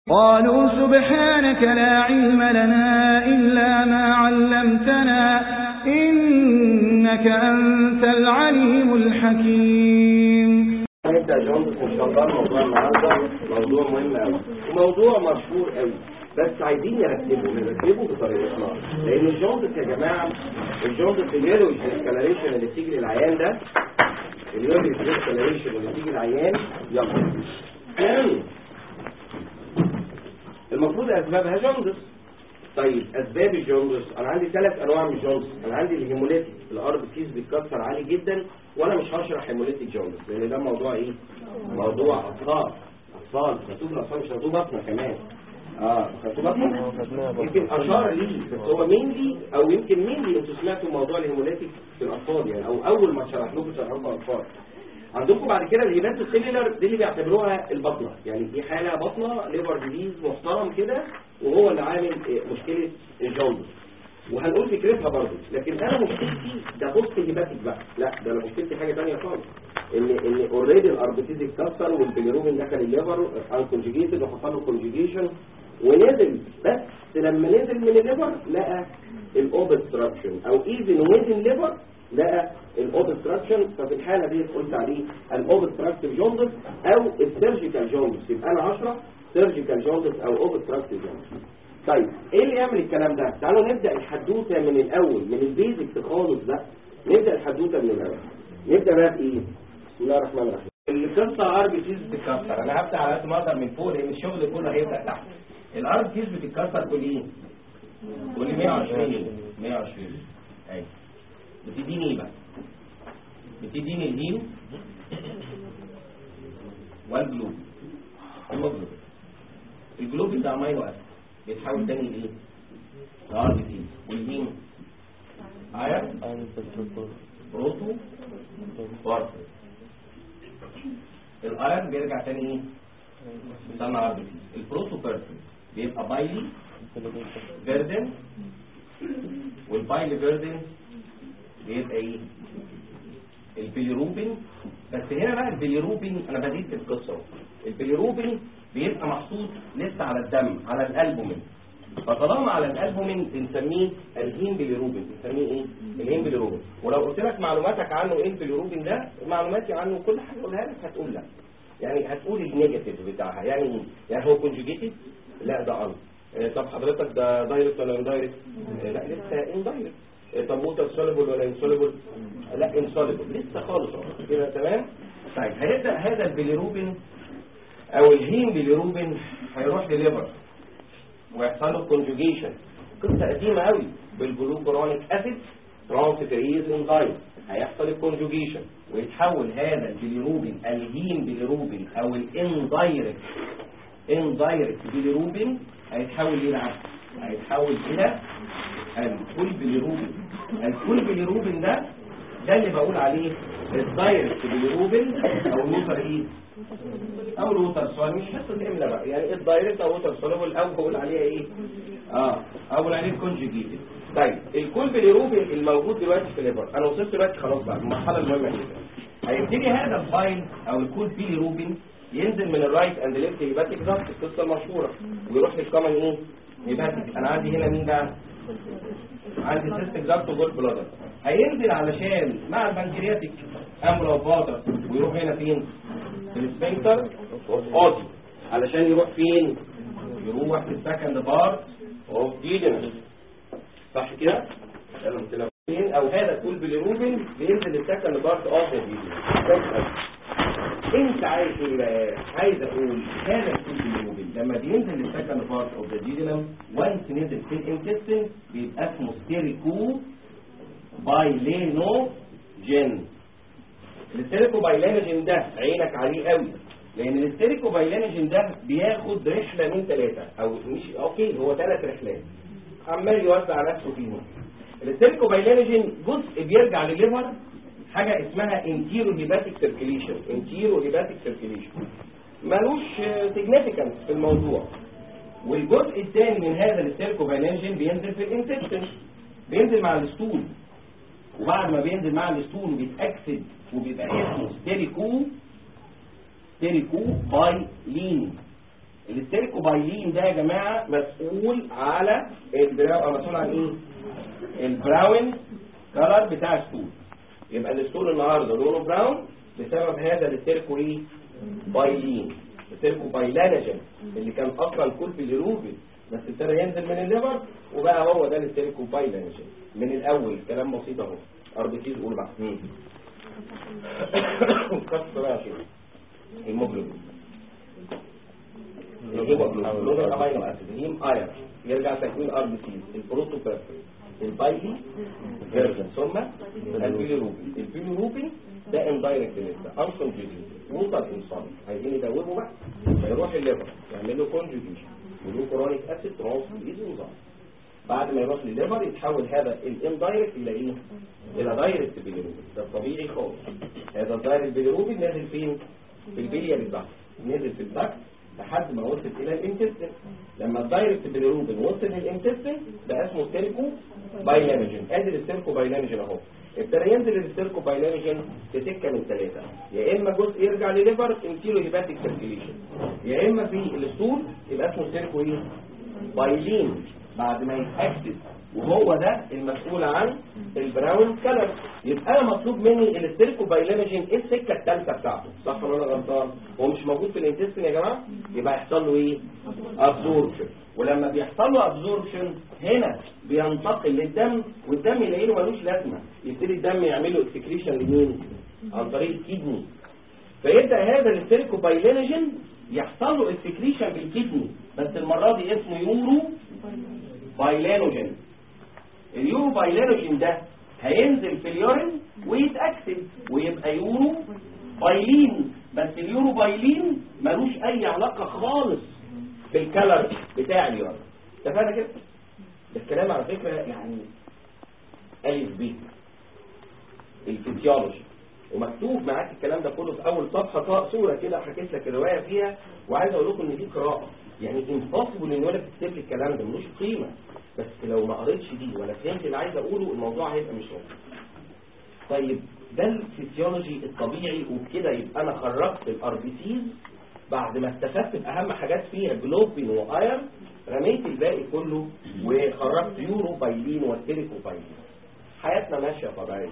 قالوا سبحانك لا علم لنا إلا ما علمتنا إنك أنت العليم الحكيم نبدأ جونس إن شاء الله موضوع النهاردة موضوع مهم أوي وموضوع مشهور أوي بس عايزين نرتبه نرتبه بطريقتنا لأن الجوندس يا جماعة الجوندس اليلوش الاسكالريشن اللي بتيجي للعيان ده اليلوش الاسكالريشن اللي بتيجي للعيان يلا المفروض أسبابها جوندس طيب أسباب الجوندس أنا عندي ثلاث أنواع من الجوندس أنا عندي الهيموليتيك الأرض كيس بيتكسر عالي جدا وأنا مش هشرح هيموليتيك جوندس لأن ده موضوع إيه؟ موضوع أطفال أطفال خطوب الأطفال مش خطوب بطنة كمان اه خطوب بطنة يمكن أشار ليه بس هو مينلي أو يمكن مينلي أنتوا سمعتوا موضوع الهيموليتيك في الأطفال يعني أو أول ما شرح لكم شرح لكم أطفال عندكم بعد كده الهيبات السيلولر دي اللي بيعتبروها البطنه يعني دي حاله بطنه ليفر ديزيز محترم كده وهو اللي عامل مشكله الجوندس وهنقول فكرتها برضه لكن انا مشكلتي ده بوست هيباتيك بقى لا ده انا مشكلتي حاجه ثانيه خالص ان ان اوريدي الاربتيز اتكسر والبيليروبين دخل الليفر انكونجيجيتد وحصل له كونجيجيشن ونزل بس لما نزل من الليفر لقى الاوبستراكشن او ايفن ويزن ليفر لقى الاوبستراكشن ففي الحالة دي قلت عليه الاوبستراكتيف جوندس او السيرجيكال جوندس يبقى انا 10 سيرجيكال جوندس او اوبستراكتيف جوندس طيب ايه اللي يعمل الكلام ده تعالوا نبدأ الحدوتة من الاول من البيزكس خالص ده نبدأ الحدوتة من الاول نبدأ بقى بايه بسم الله الرحمن الرحيم القصة ار بي سيز بتتكسر انا هبدأ على قد ما اقدر من فوق لان الشغل كله هيبدأ تحت الار بي سيز بتتكسر كل ايه كل 120 120 ايوه بتديني ايه بقى بتديني الهيم والجلوب الجلوب الجلوب ده امينو اسيد بيتحول تاني لايه ار بي سي والهيم ايرون بروتو بارتر الايرون بيرجع تاني ايه بيطلع ار بي سي البروتو بارتر بيبقى بايلي فيردن والبايلي فيردن بيبقى ايه البيليروبين بس هنا بقى البيليروبين انا بديت في القصه البيليروبين بيبقى محطوط لسه على الدم على الالبومين فطالما على الالبومين بنسميه الهيم بيليروبين بنسميه ايه الهيم بيليروبين ولو قلت لك معلوماتك عنه ايه البيليروبين ده معلوماتي عنه كل حاجه اقولها لك هتقول لا يعني هتقول النيجاتيف بتاعها يعني ايه يعني هو كونجوجيتد لا ده ان طب حضرتك ده دايركت ولا اندايركت لا لسه اندايركت طب ووتر سوليبل ولا انسوليبل لا انسوليبل لسه خالص كده تمام طيب هيبدا هذا البيليروبين او الهيم بيليروبين هيروح لليفر ويحصل له كونجوجيشن قصه قديمه قوي بالجلوكورونيك اسيد ترانسفيريز انزايم هيحصل الكونجوجيشن ويتحول هذا البيليروبين الهيم بيليروبين او الاندايركت اندايركت بيليروبين هيتحول الى العكس هيتحول الى الكل بيليروبين الكل بيليروبين ده ده اللي بقول عليه الدايركت بيليروبين او الوتر ايه او الوتر سوليبل مش حصه املا بقى يعني الدايركت او الوتر سوليبل او بقول عليها ايه اه او بقول عليه كونجيجيتد طيب الكل بيليروبين الموجود دلوقتي في الليفر انا وصلت دلوقتي خلاص بقى المرحله المهمه جدا هيبتدي هذا الفايل او الكول بيليروبين ينزل من الرايت اند ليفت هيباتيك ضغط القصه المشهوره ويروح للكومن ايه هيباتيك انا عندي هنا مين بقى عندي سيستم ضغط وجول بلادر هينزل علشان مع البنكرياتيك امرا وفاضر ويروح هنا فين في السفنكتر اوتي علشان يروح فين يروح في السكند بارت اوف ديجنس صح كده فين او هذا كل بالروبين بينزل السكند بارت اوف ديجنس انت عايز ايه بقى عايز اقول هذا الكل بالروبين لما بينزل السكند بارت اوف ذا ديجنم وانس نزل في الانتستين بيبقى اسمه ستيريكو بايلينوجين الستيريكو بايلينوجين ده عينك عليه قوي لان الستيريكو بايلينوجين ده بياخد رحله من ثلاثه او مش اوكي هو ثلاث رحلات عمال يوزع نفسه فيهم الستيريكو بايلينوجين جزء بيرجع لليفر حاجه اسمها انتيرو هيباتيك سيركيليشن انتيرو هيباتيك سيركيليشن ملوش سيجنيفيكانس في الموضوع والجزء الثاني من هذا الستيريكو بايلينوجين بينزل في الانتستين بينزل مع الستول وبعد ما بينزل مع الستول وبيتاكسد وبيبقى اسمه ستيريكو ستيريكو باي لين الاستيركوبايلين ده يا جماعه مسؤول على البراو مسؤول عن ايه البراون كلر بتاع الستول يبقى الستول النهارده لونه براون بسبب هذا الاستيركو ايه بايلين الاستيركو بايلانجين اللي كان اصلا كل باليروبين بس ابتدى ينزل من الليفر وبقى هو ده الاستيركو بايلانجين من الاول كلام بسيط اهو اربيتيز قول بقى مم. كسر بقى يا شيخ هيموجلوبين الهيموجلوبين لون الامينو اسيد هيم ايرون يرجع تكوين ار بي سي البروتوبيرفين البايلي فيرجن ثم البيليروبين البيليروبين ده اندايركت لسه انكونجيجيت ووتر انسان عايزين يدوبوا بقى فيروح الليفر يعمل له كونجيجيشن جلوكورونيك اسيد ترانسفيز انزيم بعد ما يروح للليفر يتحول هذا الاندايركت الى ايه الى دايركت بيليروبين ده الطبيعي خالص هذا الدايركت بيليروبين نازل فين في البليه بالضغط نزل في الضغط لحد ما وصل الى الانتستين لما الدايركت بيليروبين وصل للانتستين ده اسمه ستيركو بايلانجين ادي الستيركو بايلانجين اهو ابتدى ينزل الستيركو بايلانجين في سكه من ثلاثه يا اما جزء يرجع لليفر انتيرو هيباتيك سيركيليشن يا اما في الستول يبقى اسمه ستيركو ايه بايلين بعد ما يتاكد وهو ده المسؤول عن البراون كلر يبقى انا مطلوب مني الاستيركو بايلينجين ايه السكه الثالثه بتاعته صح ولا انا غلطان هو مش موجود في الانتستين يا جماعه يبقى يحصل له ايه ابزوربشن ولما بيحصل له ابزوربشن هنا بينتقل للدم والدم يلاقي له ملوش لازمه يبتدي الدم يعمل له اكسكريشن لمين عن طريق الكدني فيبدا هذا الاستيركو بايلينجين يحصل له اكسكريشن بالكدني بس المره دي اسمه يورو بايلينوجين اليورو بايلينوجين ده هينزل في اليورين ويتأكسد ويبقى يورو بايلين بس اليورو بايلين ملوش اي علاقة خالص بالكالر بتاع اليورين اتفقنا كده ده الكلام على فكرة يعني ألف بي الفيزيولوجي ومكتوب معاك الكلام ده كله في اول صفحه صوره كده حكيت لك الروايه فيها وعايز اقول لكم ان دي قراءه يعني امبوسيبل ان ولا تكتب لي الكلام ده ملوش قيمه بس لو ما قريتش دي ولا فهمت اللي عايز اقوله الموضوع هيبقى مش موجود طيب ده الفسيولوجي الطبيعي وبكده يبقى انا خرجت الار بي سيز بعد ما استفدت باهم حاجات فيها جلوبين وايرن رميت الباقي كله وخرجت يورو بايلين وستيريكو بايلين حياتنا ماشيه طبيعيه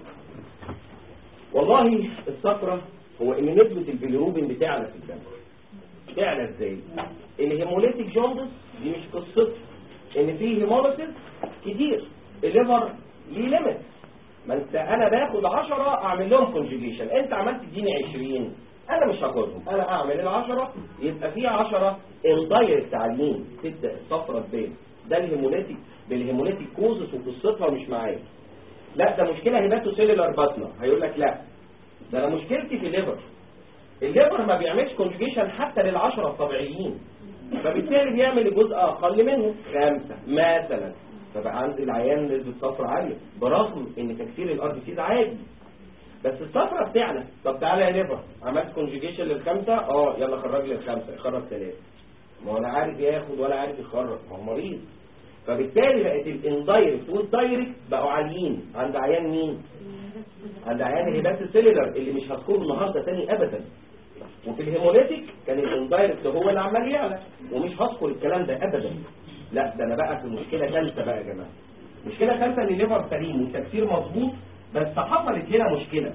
والله الصفرة هو ان نسبة البيليروبين بتعلى في الدم تعلى ازاي الهيموليتيك جوندس دي مش قصته ان في هيموليسيس كتير الليفر ليه ليميت ما انت انا باخد 10 اعمل لهم كونجيجيشن انت عملت تديني 20 انا مش هاخدهم انا اعمل ال 10 يبقى في 10 اندايركت عاليين تبدا الصفرة تبان ده الهيموليتيك بالهيموليتيك كوزس وقصتها مش معايا لا ده مشكلة هيباتو سيلولار باتنا هيقول لك لا ده انا مشكلتي في الليفر الليفر ما بيعملش كونجيشن حتى للعشرة الطبيعيين فبالتالي بيعمل جزء اقل منه خمسة مثلا فبقى عندي العيان نسبة صفرة عالية برغم ان تكسير الار بي سيز عادي بس الصفرة بتعلى طب تعالى يا ليفر عملت كونجيشن للخمسة اه يلا خرج لي الخمسة يخرج ثلاثة ما هو لا عارف ياخد ولا عارف يخرج ما هو مريض فبالتالي بقت الاندايركت والدايركت بقوا عاليين عند عيان مين عند عيان الهيبات السيلولر اللي مش هذكره النهارده تاني ابدا وفي الهيموليتيك كان الاندايركت هو اللي عمال يعلى ومش هذكر الكلام ده ابدا لا ده انا بقى في مشكله ثالثه بقى يا جماعه مشكله ثالثه ان الليفر سليم والتكسير مظبوط بس حصلت هنا مشكله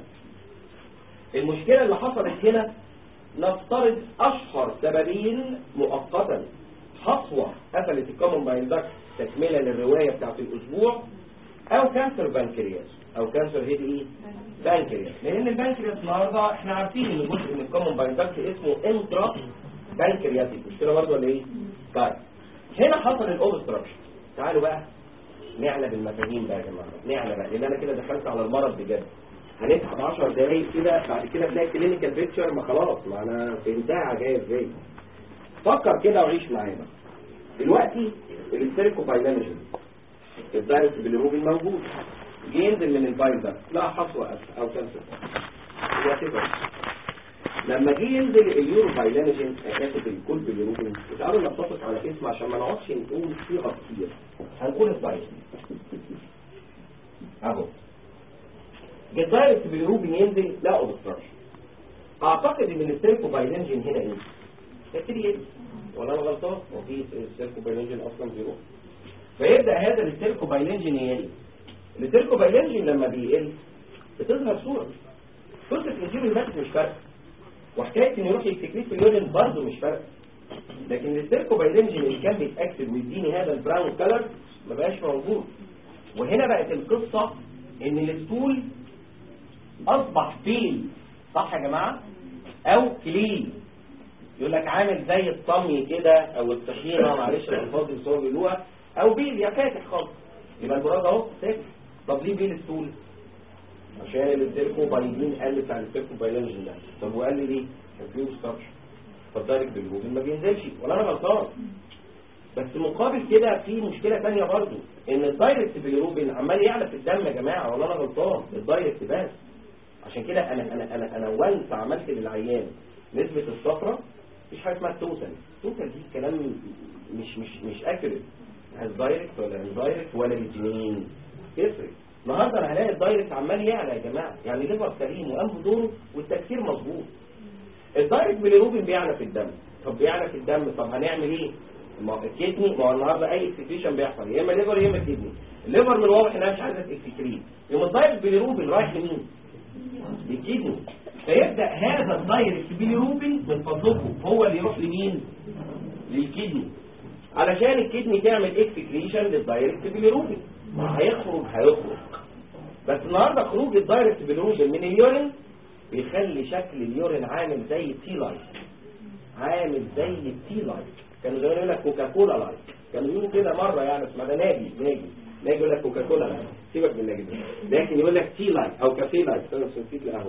المشكله اللي حصلت هنا نفترض اشهر سببين مؤقتا حصوه قفلت الكومن باين داكت تكملة للرواية بتاعت الأسبوع أو كانسر بانكرياس أو كانسر هيد إيه؟ بانكرياس لأن البانكرياس النهاردة إحنا عارفين إن جزء من الكومن بايندكت اسمه انترا بانكرياتيك مش كده برضه ولا إيه؟ طيب هنا حصل الأوبستراكشن تعالوا بقى نعلى بالمفاهيم بقى يا جماعة نعلى بقى لأن أنا كده دخلت على المرض بجد هنتعب 10 دقايق كده بعد كده تلاقي كلينيكال بيكتشر ما خلاص ما أنا فهمتها جاية إزاي فكر كده وعيش معايا بقى دلوقتي الستيريكو بايلانجين الدايركت بالروبين موجود جه ينزل من البايل ده لا حصوة او كانسر يعتبر لما جه ينزل اليورو بايلانجين اسف الكل بالروبين تعالوا نتفق على اسم عشان ما نقعدش نقول صيغه كتير هنقول الدايركت اهو جه الدايركت بالروبين ينزل لا اوبستراكشن اعتقد ان الستيريكو بايلانجين هنا ايه؟ يبتدي ينزل ولا انا غلطان هو في السيركوبايلينجين اصلا بيروح فيبدا هذا السيركوبايلينجين يقل السيركوبايلينجين لما بيقل بتظهر صوره قصه الانسولين بس مش فارقه وحكايه انه يروح يكسكريت في اليورين برضه مش فارقه لكن السيركوبايلينجين اللي كان بيتاكسد ويديني هذا البراون كلر ما بقاش موجود وهنا بقت القصه ان الستول اصبح فيل صح يا جماعه او كليل يقول لك عامل زي الطمي كده او الطحينه معلش الالفاظ اللي هو بيقولوها او بيل يا فاتح خالص يبقى البراز اهو فاتح طب ليه بيل ستول عشان السيركوبايلين قال بتاع السيركوبايلين ده طب وقال لي ليه كان فيه ستارش فالدايركت بالجوجل ما بينزلش ولا انا غلطان بس مقابل كده في مشكلة تانية برضو ان الدايركت بالروبين عمال يعلى في الدم يا جماعة ولا انا غلطان الدايركت بس عشان كده انا انا انا انا وانس عملت للعيان نسبة الصفرة مفيش حاجة اسمها توتال توتال دي كلام مش مش مش اكيوريت دايركت ولا اندايركت ولا الاثنين يفرق النهارده انا هلاقي الدايركت عمال يعلى يا جماعه يعني ليفر سليم وقام بدوره والتكسير مظبوط الدايركت بالروبين بيعلى في الدم طب بيعلى في الدم طب هنعمل ايه ما هو الكدني ما هو النهارده اي اكسكريشن بيحصل يا اما ليفر يا اما كدني الليفر من الواضح انها مش عايزه تكسكريت يوم الدايركت بالروبين رايح لمين للكدني فيبدا هذا الدايركت بالروبين من فضلكم هو اللي يروح لمين للكدني علشان الكدني تعمل اكسكريشن للدايركت بالروبين هيخرج هيخرج بس النهارده خروج الدايركت بالروبين من اليورين بيخلي شكل اليورين عامل زي التي لايت عامل زي التي لايت كانوا زمان يقول لك كوكاكولا لايت كانوا يقولوا كده مره يعني اسمها ده ناجي ناجي ناجي يقول لك كوكاكولا لايت سيبك من الناجي ده لكن يقول لك تي لايت او كافيه لايت انا نسيت القهوه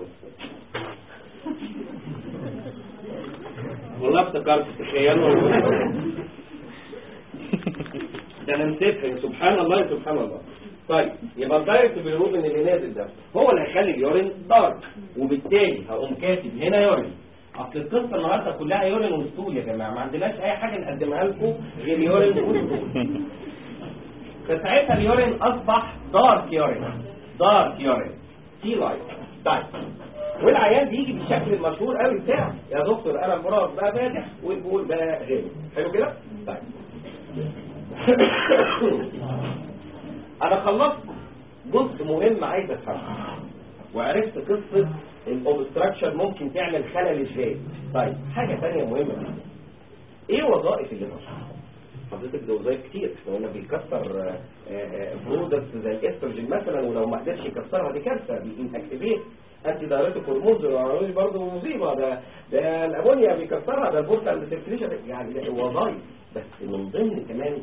والله افتكرت تخيلوا ده انا نسيتها سبحان الله سبحان الله طيب يبقى الدايركت بالروبين اللي نازل ده هو اللي هيخلي اليورين دارك وبالتالي هقوم كاتب هنا يورين اصل القصه النهارده كلها يورين وستول يا جماعه ما عندناش اي حاجه نقدمها لكم غير يورين وستول فساعتها اليورين اصبح دارك يورين دارك يورين تي لايت طيب والعيان بيجي بالشكل المشهور قوي بتاعه يا دكتور انا المراد بقى فاتح والبول بقى غير حلو كده طيب انا خلصت جزء مهم عايز افهمه وعرفت قصة الاوبستراكشن ممكن تعمل خلل ازاي طيب حاجة تانية مهمة جدا ايه وظائف الليفر حضرتك ده وظائف كتير احنا قلنا بيكسر برودكتس زي الاستروجين مثلا ولو ما قدرش يكسرها دي كارثه بينأكتيفيت انتي دايريتك هرمونز الهرمونز برضه مصيبه ده ده الامونيا بيكسرها ده البورتال سيركيليشن يعني ده وظائف بس من ضمن كمان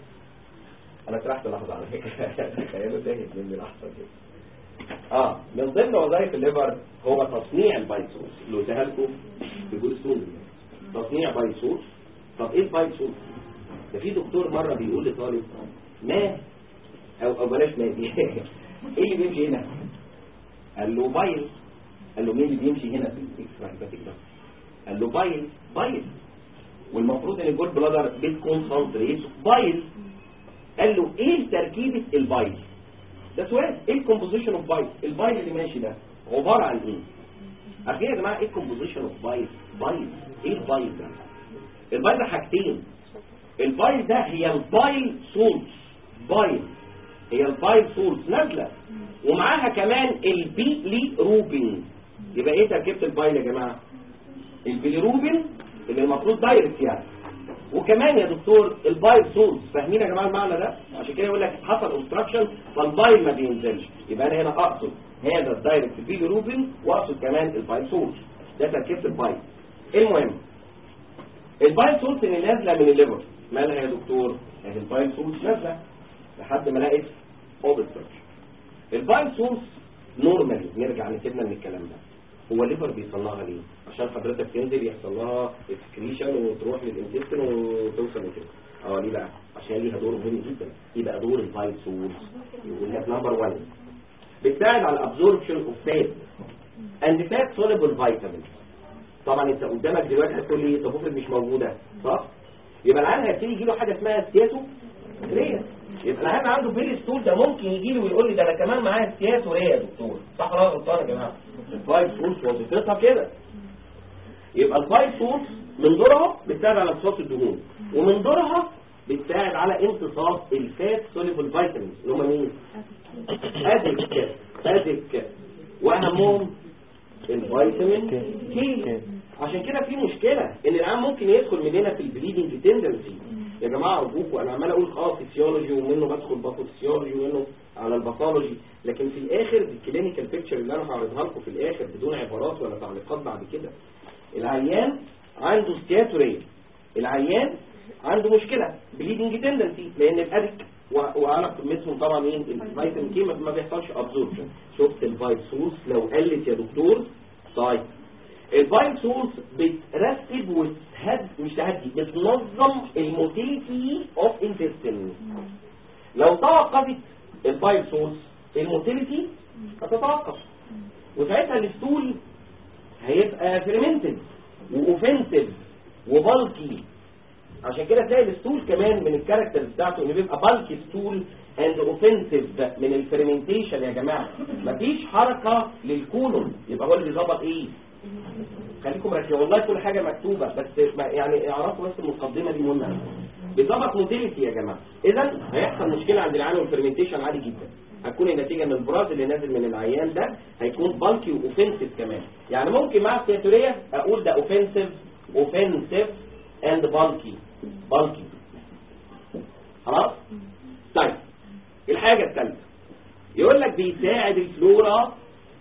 انا سرحت لحظه على فكره تخيلوا تاهت مني لحظه كده اه من ضمن وظائف الليفر هو تصنيع البايسوس اللي قلتها لكم في جول ستون تصنيع بايسوس طب ايه البايسوس ده في دكتور مره بيقول لطالب ما او او بلاش ما ايه اللي بيمشي هنا قال له بايل قال له مين اللي بيمشي هنا في الاكستراكتاتيك ده قال له بايل بايل والمفروض ان الجول بلادر بتكونسنتريت بايل قال له ايه تركيبه البايل ده سؤال ايه الكومبوزيشن اوف بايل البايل اللي ماشي ده عباره عن ايه عارفين يا جماعه ايه الكومبوزيشن اوف بايل بايل ايه البايل ده البايل ده حاجتين البايل ده هي البايل سولز بايل هي البايل سولز نازله ومعاها كمان البيلي روبين يبقى ايه تركيبه البايل يا جماعه البيلي روبين اللي المفروض دايركت يعني وكمان يا دكتور البايل سولز فاهمين يا جماعه المعنى ده عشان كده يقول لك حصل اوبستراكشن فالبايل ما بينزلش يبقى انا هنا اقصد هذا الدايركت بيلي روبين واقصد كمان البايل سولز ده تركيبه البايل المهم البايل سولز اللي نازله من الليفر مالها يا دكتور اهي البايل سولز نازله لحد ما لقيت اوبستراكشن البايل سولز نورمالي نرجع نسيبنا من الكلام ده هو الليفر بيصنعها ليه عشان حضرتك تنزل يحصل لها اكسكريشن وتروح للانتستين وتوصل لكده اه ليه بقى عشان ليها دور مهم جدا يبقى دور البايل سولز يقول لك نمبر 1 بتساعد على الابزوربشن اوف فات اند فات سوليبل فيتامينز طبعا انت قدامك دلوقتي هتقول لي طب افرض مش موجوده صح يبقى العيان هيبتدي يجي له حاجه اسمها سياسو ريا يبقى العيان عنده بيلي ستول ده ممكن يجي له ويقول لي ده انا كمان معايا سياسو ريا يا دكتور صح ولا غلطان يا جماعه الفايف سولز وظيفتها كده يبقى البايل سورس من دورها بتساعد على امتصاص الدهون ومن دورها بتساعد على امتصاص الفات سوليبل فيتامينز اللي هم مين؟ ادك ادك واهمهم الفيتامين كي عشان كده في مشكلة ان العام ممكن يدخل مننا في البليدنج تندنسي يا جماعة ارجوكوا انا عمال اقول اه فيسيولوجي ومنه بدخل باثوفيسيولوجي ومنه على الباثولوجي لكن في الاخر الكلينيكال بيكتشر اللي انا هعرضها لكم في الاخر بدون عبارات ولا تعليقات بعد كده العيان عنده ستياتورية العيان عنده مشكلة بليدنج تندنسي لان الادك و- وعلى قمتهم طبعا ايه الفيتامين كي ما ما بيحصلش ابزوربشن شفت الفايت سورس لو قلت يا دكتور طيب الفايت سورس بترتب وتهد مش تهدي بتنظم الموتيليتي اوف انتستين لو توقفت الفايت سورس الموتيليتي هتتوقف وساعتها الستول هيبقى فيرمنتد واوفنسيف وبالكي عشان كده تلاقي الستول كمان من الكاركترز بتاعته انه بيبقى بالكي ستول اند اوفنسيف من الفيرمنتيشن يا جماعه مفيش حركه للكولون يبقى هو اللي بيظبط ايه خليكم مركزين والله كل حاجه مكتوبه بس ما- يعني اعرفوا بس المقدمه دي مهمه بيظبط موتيليتي يا جماعه اذا هيحصل مشكله عند العيان والفيرمنتيشن عادي جدا هتكون النتيجه ان البراز اللي نازل من العيان ده هيكون بالكي واوفنسيف كمان يعني ممكن مع السياتوريه اقول ده اوفنسيف اوفنسيف اند بالكي بالكي خلاص طيب الحاجه الثالثه يقول لك بيساعد الفلورا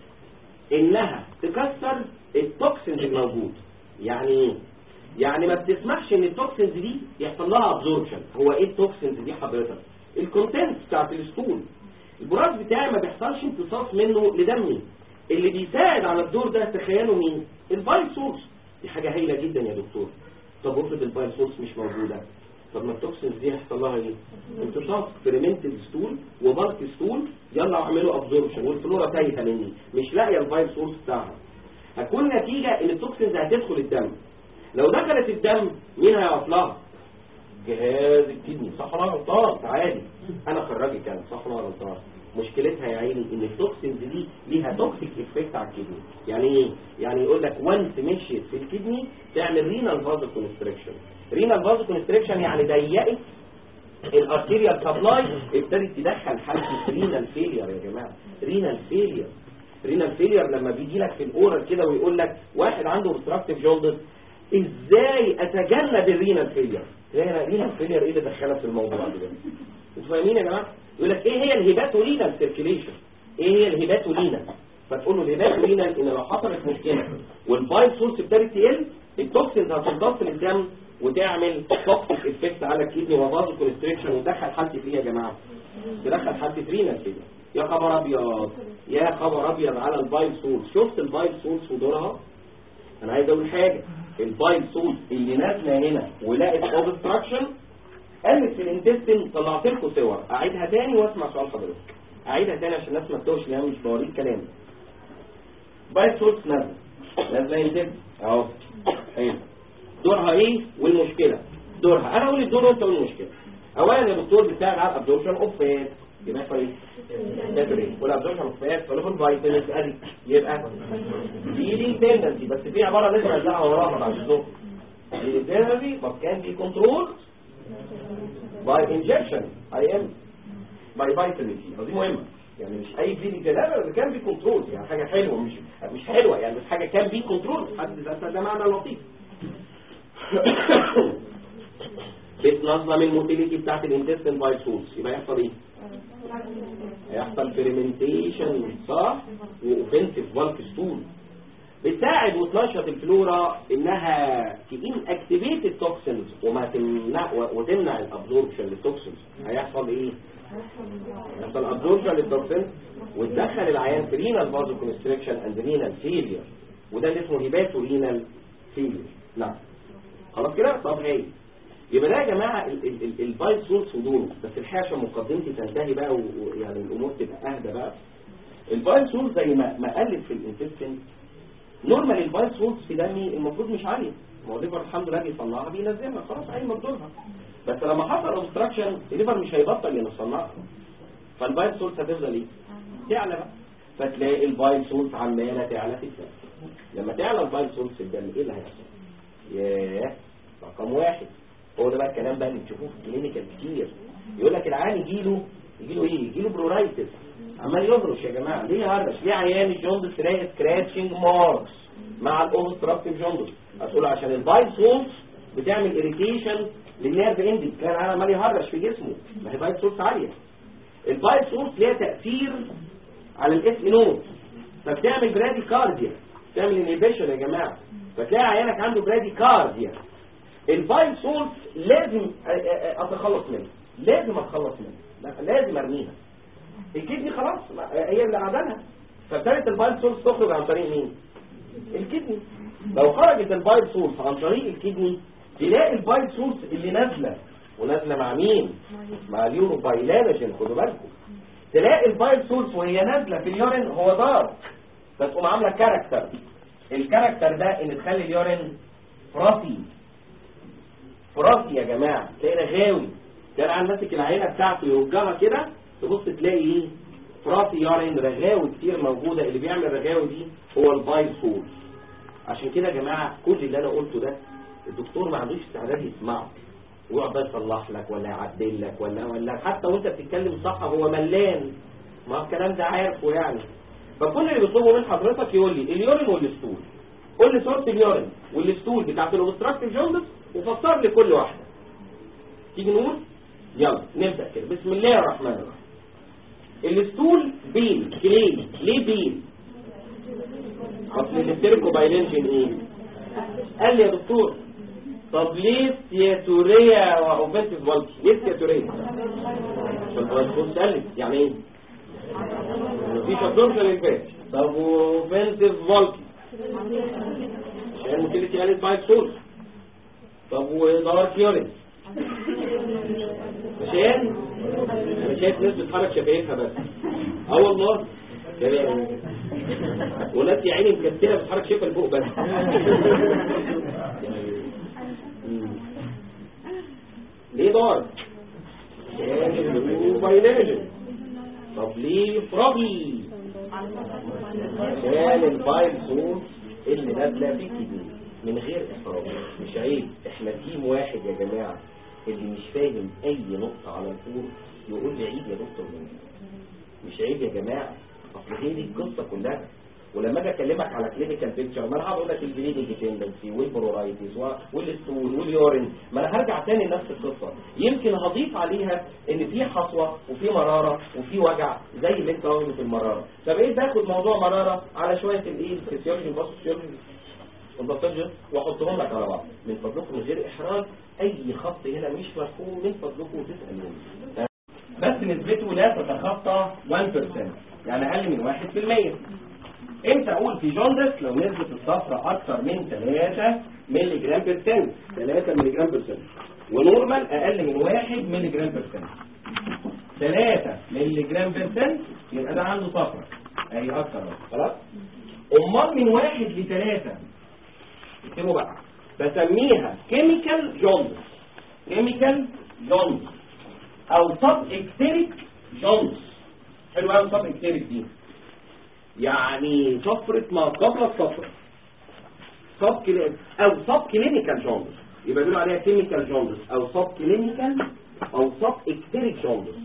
انها تكسر التوكسينز الموجود يعني ايه يعني ما بتسمحش ان التوكسينز دي يحصل لها ابزوربشن هو ايه التوكسينز دي حضرتك الكونتنت بتاعت الستول البراز بتاعي ما بيحصلش امتصاص منه لدمي اللي بيساعد على الدور ده تخيلوا مين البايل سورس دي حاجه هايله جدا يا دكتور طب افرض البايل سورس مش موجوده طب ما التوكسينز دي يحصل لها ايه امتصاص فيرمنتد ستول وبالك ستول يلا اعملوا ابزوربشن والفلورا تايهه مني مش لاقيه البايل سورس بتاعها هتكون نتيجه ان التوكسينز هتدخل الدم لو دخلت الدم مين هيقف لها جهاز الكدني صح ولا غلطان عادي انا خراجي كان صح ولا غلطان مشكلتها يا عيني ان التوكسينز دي ليها توكسيك افكت على الكدني يعني ايه يعني يقول لك وانس مشيت في الكدني تعمل رينال فازو كونستريكشن رينال فازو كونستريكشن يعني ضيقت الارتيريال سبلاي ابتدت تدخل حاله رينال فيلير يا جماعه رينال فيلير رينال فيلير لما بيجي لك في الاورال كده ويقول لك واحد عنده obstructive جولدس ازاي اتجنب الرينال فيلير تلاقي الرينال فيلير ايه اللي دخلها في الموضوع ده انتوا فاهمين يا جماعه يقول لك ايه هي الهيباتولينال سيركيليشن ايه هي الهيباتولينال فتقول له الهيباتولينال ان لو حصلت مشكله والبايل سورس ابتدت تقل التوكسينز هتمتص للدم وتعمل توكسيك افكت على الكدني وفازو كونستريكشن وتدخل حد فيه يا جماعه تدخل حد في رينال كده يا خبر ابيض يا خبر ابيض على البايل سورس شفت البايل سورس ودورها انا عايز اقول حاجه البايل سورس اللي نازله هنا ولقت اوبستراكشن قالت في الانتستين طلعت لكم صور اعيدها تاني واسمع سؤال حضرتك اعيدها تاني عشان الناس ما تتوهش لان أنا مش بوريك كلام بايل سورس نازله نازله انتستين اهو حلو دورها ايه والمشكله دورها انا اقول الدور وانت قول المشكله اولا يا دكتور بتساعد على الابزوربشن اوف فات يبقى يحصل ايه تدريب والابزوربشن اوف فات سوليبل فيتامينز ادي يبقى ليدنج تندنسي بس في عباره لازم ارجعها وراها بعد الظهر ليدنج تندنسي but can be controlled by injection I am by vitamin C ودي مهمه يعني مش اي بليدنج لا كان بي كنترول يعني حاجه حلوه مش مش حلوه يعني بس حاجه كان بي كنترول حد ذاتها ده معنى لطيف بتنظم الموتيليتي بتاعت الانتستين باي سورس يبقى يحصل ايه هيحصل فيرمنتيشن صح واوفنسيف بالك ستول بتساعد وتنشط الفلورا انها تين اكتيفيت التوكسينز وما تمنع وتمنع الابزوربشن للتوكسينز هيحصل ايه يحصل ابزوربشن للتوكسينز وتدخل العيان في رينال فازو كونستريكشن اند رينال فيلير وده اللي اسمه هيباتو رينال فيلير نعم خلاص كده طب هاي يبقى ده يا جماعه البايل سورس ودوره بس الحقيقه عشان مقدمتي تنتهي بقى ويعني الامور تبقى اهدى بقى البايل سورس زي ما ما قلت في الانتستين نورمال البايل سورس في دمي المفروض مش عاليه ما هو الليفر الحمد لله بيصنعها بينزلها خلاص اي مقدورها بس لما حصل اوبستراكشن الليفر مش هيبطل يصنعها فالبايل سورس هتفضل ايه؟ تعلى بقى فتلاقي البايل سورس عماله تعلى في الدم لما تعلى البايل سورس في الدم ايه اللي هيحصل؟ ياه رقم واحد هو ده بقى الكلام بقى اللي بتشوفوه في الكلينيكال كتير يقول لك العيان يجي له يجي له ايه يجي له برورايتس عمال يهرش يا جماعه ليه يهرش ليه عيان الجوندس تلاقي سكراتشنج ماركس مع الاوبستراكتيف جوندس هتقول عشان البايل سولز بتعمل اريتيشن للنيرف اندنج كان العيان عمال يهرش في جسمه ما هي بايل سولز عاليه البايل سولز ليها تاثير على الاس نود فبتعمل برادي كارديا تعمل انيبيشن يا جماعه فتلاقي عيانك عنده برادي كارديا البايل سولز لازم أ- أ- اتخلص منها لازم اتخلص منها لا لازم ارميها الكدني خلاص ما- هي اللي عدلها فابتدت البايل سولز تخرج عن طريق مين الكدني لو خرجت البايل سولز عن طريق الكدني تلاقي البايل سولز اللي نازله ونازله مع مين مع اليورو بايلانجين خدوا بالكم تلاقي البايل سولز وهي نازله في اليورين هو دارك فتقوم عامله كاركتر الكاركتر ده ان تخلي اليورين فراسي فراسي يا جماعه تلاقي رغاوي كان عن ماسك العينه بتاعته يوجهها كده تبص تلاقي ايه فراسي يورين رغاوي كتير موجوده اللي بيعمل الرغاوي دي هو البايل سولز عشان كده يا جماعه كل اللي انا قلته ده الدكتور ما عندوش استعداد يسمعه ويقعد بقى يصلح لك ولا يعدل لك ولا ولا حتى وانت بتتكلم صح هو ملان ما هو الكلام ده عارفه يعني فكل اللي بيطلبه من حضرتك يقول لي اليورين والستول قول لي صوره اليورين والستول بتاعت الاوبستراكتيف جوندس وفسر لي كل واحده تيجي نقول يلا نبدا كده بسم الله الرحمن الرحيم الستول بين كلين ليه بين اصل الستيركو بايلنجين ايه قال لي يا دكتور طب ليه سياتوريا واوفنتيف فولتي ليه سياتوريا عشان الفولت قلت يعني ايه مفيش ابزوربشن للفات طب واوفنتيف فولتي عشان موتيليتي قالت بايت سورس طب ودارك يورين عشان انا شايف ناس بتحرك شفايفها بس اه والله كلام وناس يا عيني مكتله بتحرك شفا لفوق بس ليه دار عشان بايناجن طب ليه فرابي عشان البايل سورس اللي نازله في الكدني من غير احراج مش عيب احنا تيم واحد يا جماعه اللي مش فاهم اي نقطه على الكور يقول لي عيد يا دكتور مني مش عيب يا جماعه اصل هي دي القصه كلها ولما اجي اكلمك على كلينيكال بيكتشر ما انا هقعد اقول لك البليدنج تندنسي والبرورايتس والستول واليورين ما انا هرجع تاني لنفس القصه يمكن هضيف عليها ان في حصوه وفي مراره وفي وجع زي اللي انت واخده في المراره فبقيت باخد موضوع مراره على شويه الايه الفسيولوجي والباثوفيسيولوجي والباثولوجي واحطهم لك على بعض من فضلكم من غير احراج اي خط هنا مش مفهوم من فضلكم تسالوني بس نسبته لا تتخطى 1% يعني اقل من 1% امتى اقول في جوندس لو نسبة الصفرة اكثر من 3 ملي جرام بير سنت 3 ملي جرام بير سنت ونورمال اقل من 1 ملي جرام بير سنت 3 ملي جرام بير سنت يبقى ده عنده صفرة اهي اكثر أهو. خلاص امال من 1 ل 3 اكتبوا بقى بسميها كيميكال جوندس كيميكال جوندس او سب اكتيريك جوندس حلو قوي سب اكتيريك دي يعني صفرة ما قبل الصفرة سب كلي... او سب كلينيكال جوندس يبقى بيقولوا عليها كيميكال جوندس او سب كلينيكال او سب اكتيريك جوندس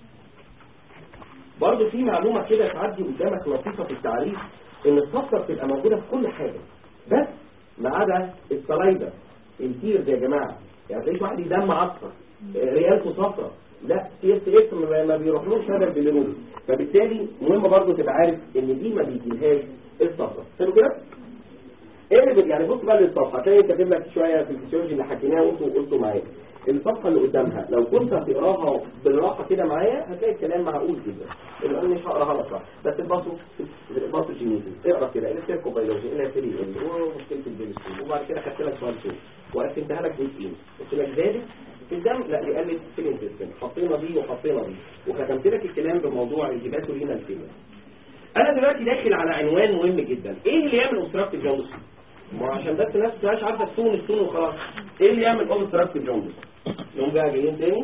برضه في معلومة كده تعدي قدامك لطيفة في التعريف ان الصفرة بتبقى موجودة في كل حاجة بس ما عدا السلايدر التيرز يا جماعة يعني تلاقيش واحد يدم اصفر ريالته صفرة لا سي اس اف ما ما بيروحلوش هذا البيليروبين فبالتالي مهم برضه تبقى عارف ان دي ما بيجيلهاش الصفرة حلو كده ايه اللي بي- يعني بص بقى للصفحه هتلاقي كاتب لك شويه في الفسيولوجي اللي حكيناها وانتوا قلتوا معايا الصفحه اللي قدامها لو كنت هتقراها بالراحه كده معايا هتلاقي الكلام معقول جدا اللي انا مش هقراها لك بقى. بس الباصو الباصو جينيتي اقرا كده السيركو بيولوجي الى سيري ومشكله البيلستين وبعد كده خدت لك سؤال شوف وقسمتها لك جزئين قلت لك زادت في الدم لا قلت في الانتستين حطينا دي وحطينا دي وختمت لك الكلام بموضوع الهيباتورينا الفيمر انا دلوقتي داخل على عنوان مهم جدا ايه اللي يعمل اوبستراكتيف جوندس ما عشان بس الناس ما تبقاش عارفه السون السون وخلاص ايه اللي يعمل اوبستراكتيف جوندس يوم بقى جايين تاني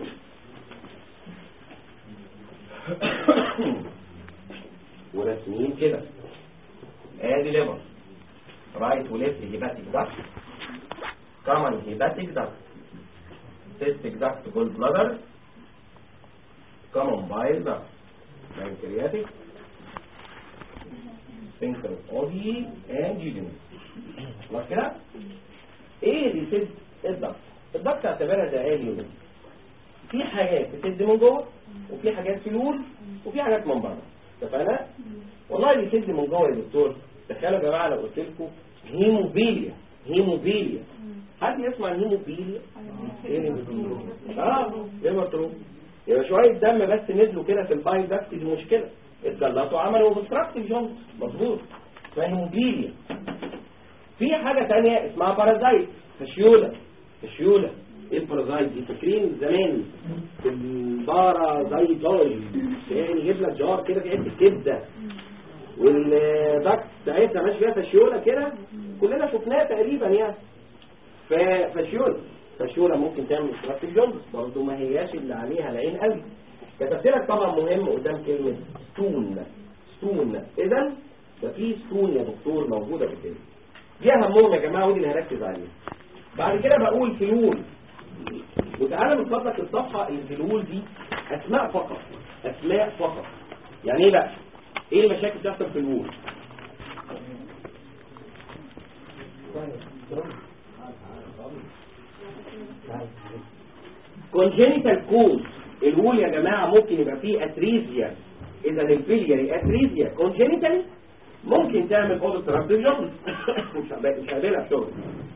ورسمين كده ادي ليفر رايت وليفت هيباتيك داكت common hepatic duct cystic duct gallbladder common bile duct pancreatic sphincter ovii and jejunum خلاص كده ايه اللي يسد الضغط الضغط اعتبرها ده ايه يونت في حاجات بتسد من جوه وفي حاجات في الول وفي حاجات من بره اتفقنا والله اللي يسد من جوه يا دكتور تخيلوا يا جماعه لو قلت لكم هيموبيليا هيموبيليا حد يسمع الهيموبيليا ايه الهيموبيليا اه ليفر تروم يبقى شويه دم بس نزلوا كده في البايل داكت دي مشكله اتجلطوا عملوا اوبستراكتيف جونز مظبوط اسمها هيموبيليا في حاجة تانية اسمها بارازايت فشيولة فشيولة ايه البارازايت دي فاكرين زمان في البارازايتاج يعني يجيب لك جار كده في حته كبده والباك بتاعتها ماشي فيها فشيولة كده كلنا شفناها تقريبا يعني ففشيولة فشيولة ممكن تعمل اشتراك الجلد برضه ما هياش اللي عليها العين قوي كتبت لك طبعا مهم قدام كلمة ستون ستون اذا ده في ستون يا دكتور موجودة في الكلمة دي اهمهم يا جماعه ودي اللي هركز عليها بعد كده بقول فلول وتعالى من فضلك الصفحه الفلول دي اسماء فقط اسماء فقط يعني ايه بقى ايه المشاكل بتحصل في الوول congenital cause الوول يا جماعه ممكن يبقى فيه اتريزيا اذا البلياري اتريزيا congenital ممكن تعمل اوبستراكتيف جونز مش مش هقابلها في شغل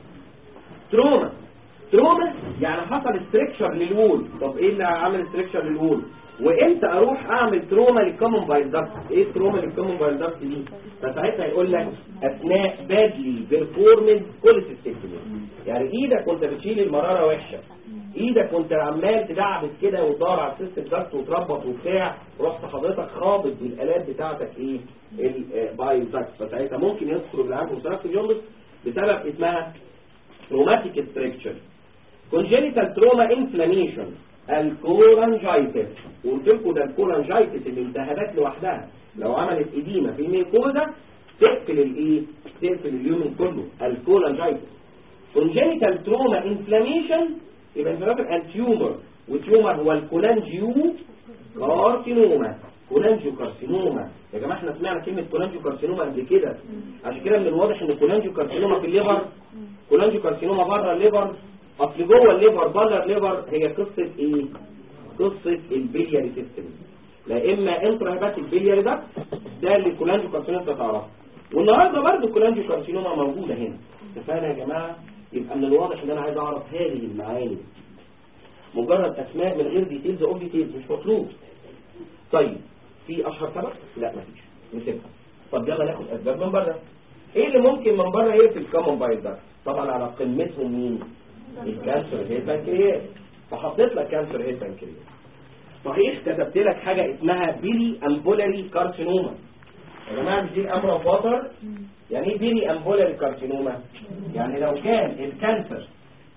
تروما تروما يعني حصل ستريكشر للوول طب ايه اللي عمل ستريكشر للوول وامتى اروح اعمل تروما للكومن بايل داكت ايه التروما للكومن بايل داكت دي فساعتها يقول لك اثناء بادلي بيرفورمنس كوليسيستكتومي يعني ايدك وانت بتشيل المراره وحشه ايدك وانت عمال تدعبس كده وتدور على السيستم داكت وتربط وبتاع رحت حضرتك خابط بالالات بتاعتك ايه البايل داكت فساعتها ممكن يدخل بالعام اوبستراكتيف جوندس بسبب اسمها تروماتيك ستريكشر congenital trauma inflammation الكولانجايتس وقلت لكم ده الكولانجايتس الالتهابات لوحدها لو عملت اديمه في الميكوزا تقفل الايه تقفل اليومن كله الكولانجايتس congenital trauma inflammation يبقى انفلاماتيك and tumor والتيومر هو الكولانجيو كارسينوما كولانجيو كارسينوما يا جماعه احنا سمعنا كلمه كولانجيو كارسينوما قبل كده عشان كده من الواضح ان كولانجيو كارسينوما في الليفر كولانجيو كارسينوما بره الليفر اصل جوه الليفر بره الليفر هي قصه ايه قصه البلياري سيستم لا اما انترا هيباتيك بلياري ده ده اللي كولانجيو كارسينوما انت تعرفه والنهارده برضه كولانجيو كارسينوما موجوده هنا اتفقنا يا جماعه يبقى من الواضح ان انا عايز اعرف هذه المعاني مجرد اسماء من غير ديتيلز اوف ديتيلز مش مطلوب طيب في اشهر سبب لا مفيش نسيبها طب يلا ناخد اسباب من بره ايه اللي ممكن من بره ايه في الكومن بايل ده طبعا على قمتهم مين الكانسر هي البنكرياس فحطيت لك كانسر هي البنكرياس صحيح كتبت لك حاجه اسمها بيلي امبولاري كارسينوما يا جماعه مش دي الامر اوف واتر يعني ايه بيلي امبولاري كارسينوما يعني لو كان الكانسر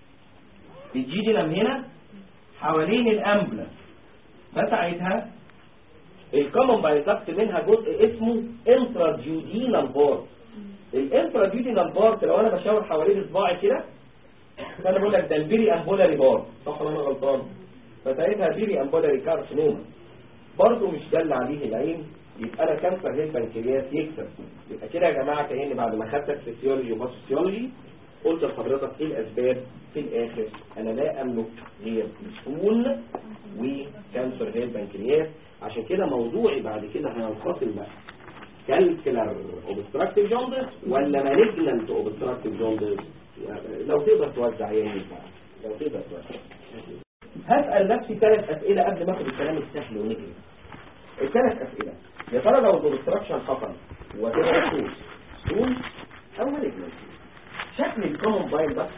الجيجينم هنا حوالين الامبلا فساعتها الكومن بايتاكت منها جزء اسمه انتراجيودينال بارت الانتراجيودينال بارت لو انا بشاور حوالين صباعي كده فانا بقول لك ده البيري امبولاري بارت صح ولا انا غلطان فساعتها بيري امبولاري كارسينوما برضه مش دل عليه العين يبقى انا كانسر هيل بنكرياس يكسب يبقى كده يا جماعه كاني بعد ما خدتك فيسيولوجي وباثوسيولوجي قلت لحضرتك ايه الاسباب في الاخر انا لا املك غير مسؤول وكانسر هيل بنكرياس عشان كده موضوعي بعد كده هينفصل بقى كالكلر اوبستراكتيف جوندس ولا مالجنانت اوبستراكتيف جوندس لو تقدر توزع يعني لو تقدر توزع هسأل نفسي ثلاث أسئلة قبل ما اخد الكلام السهل ونجري الثلاث أسئلة يا ترى لو الاوبستراكشن حصل وتبقى سوس سوس أو مالجنانت شكل الكومن بايل بس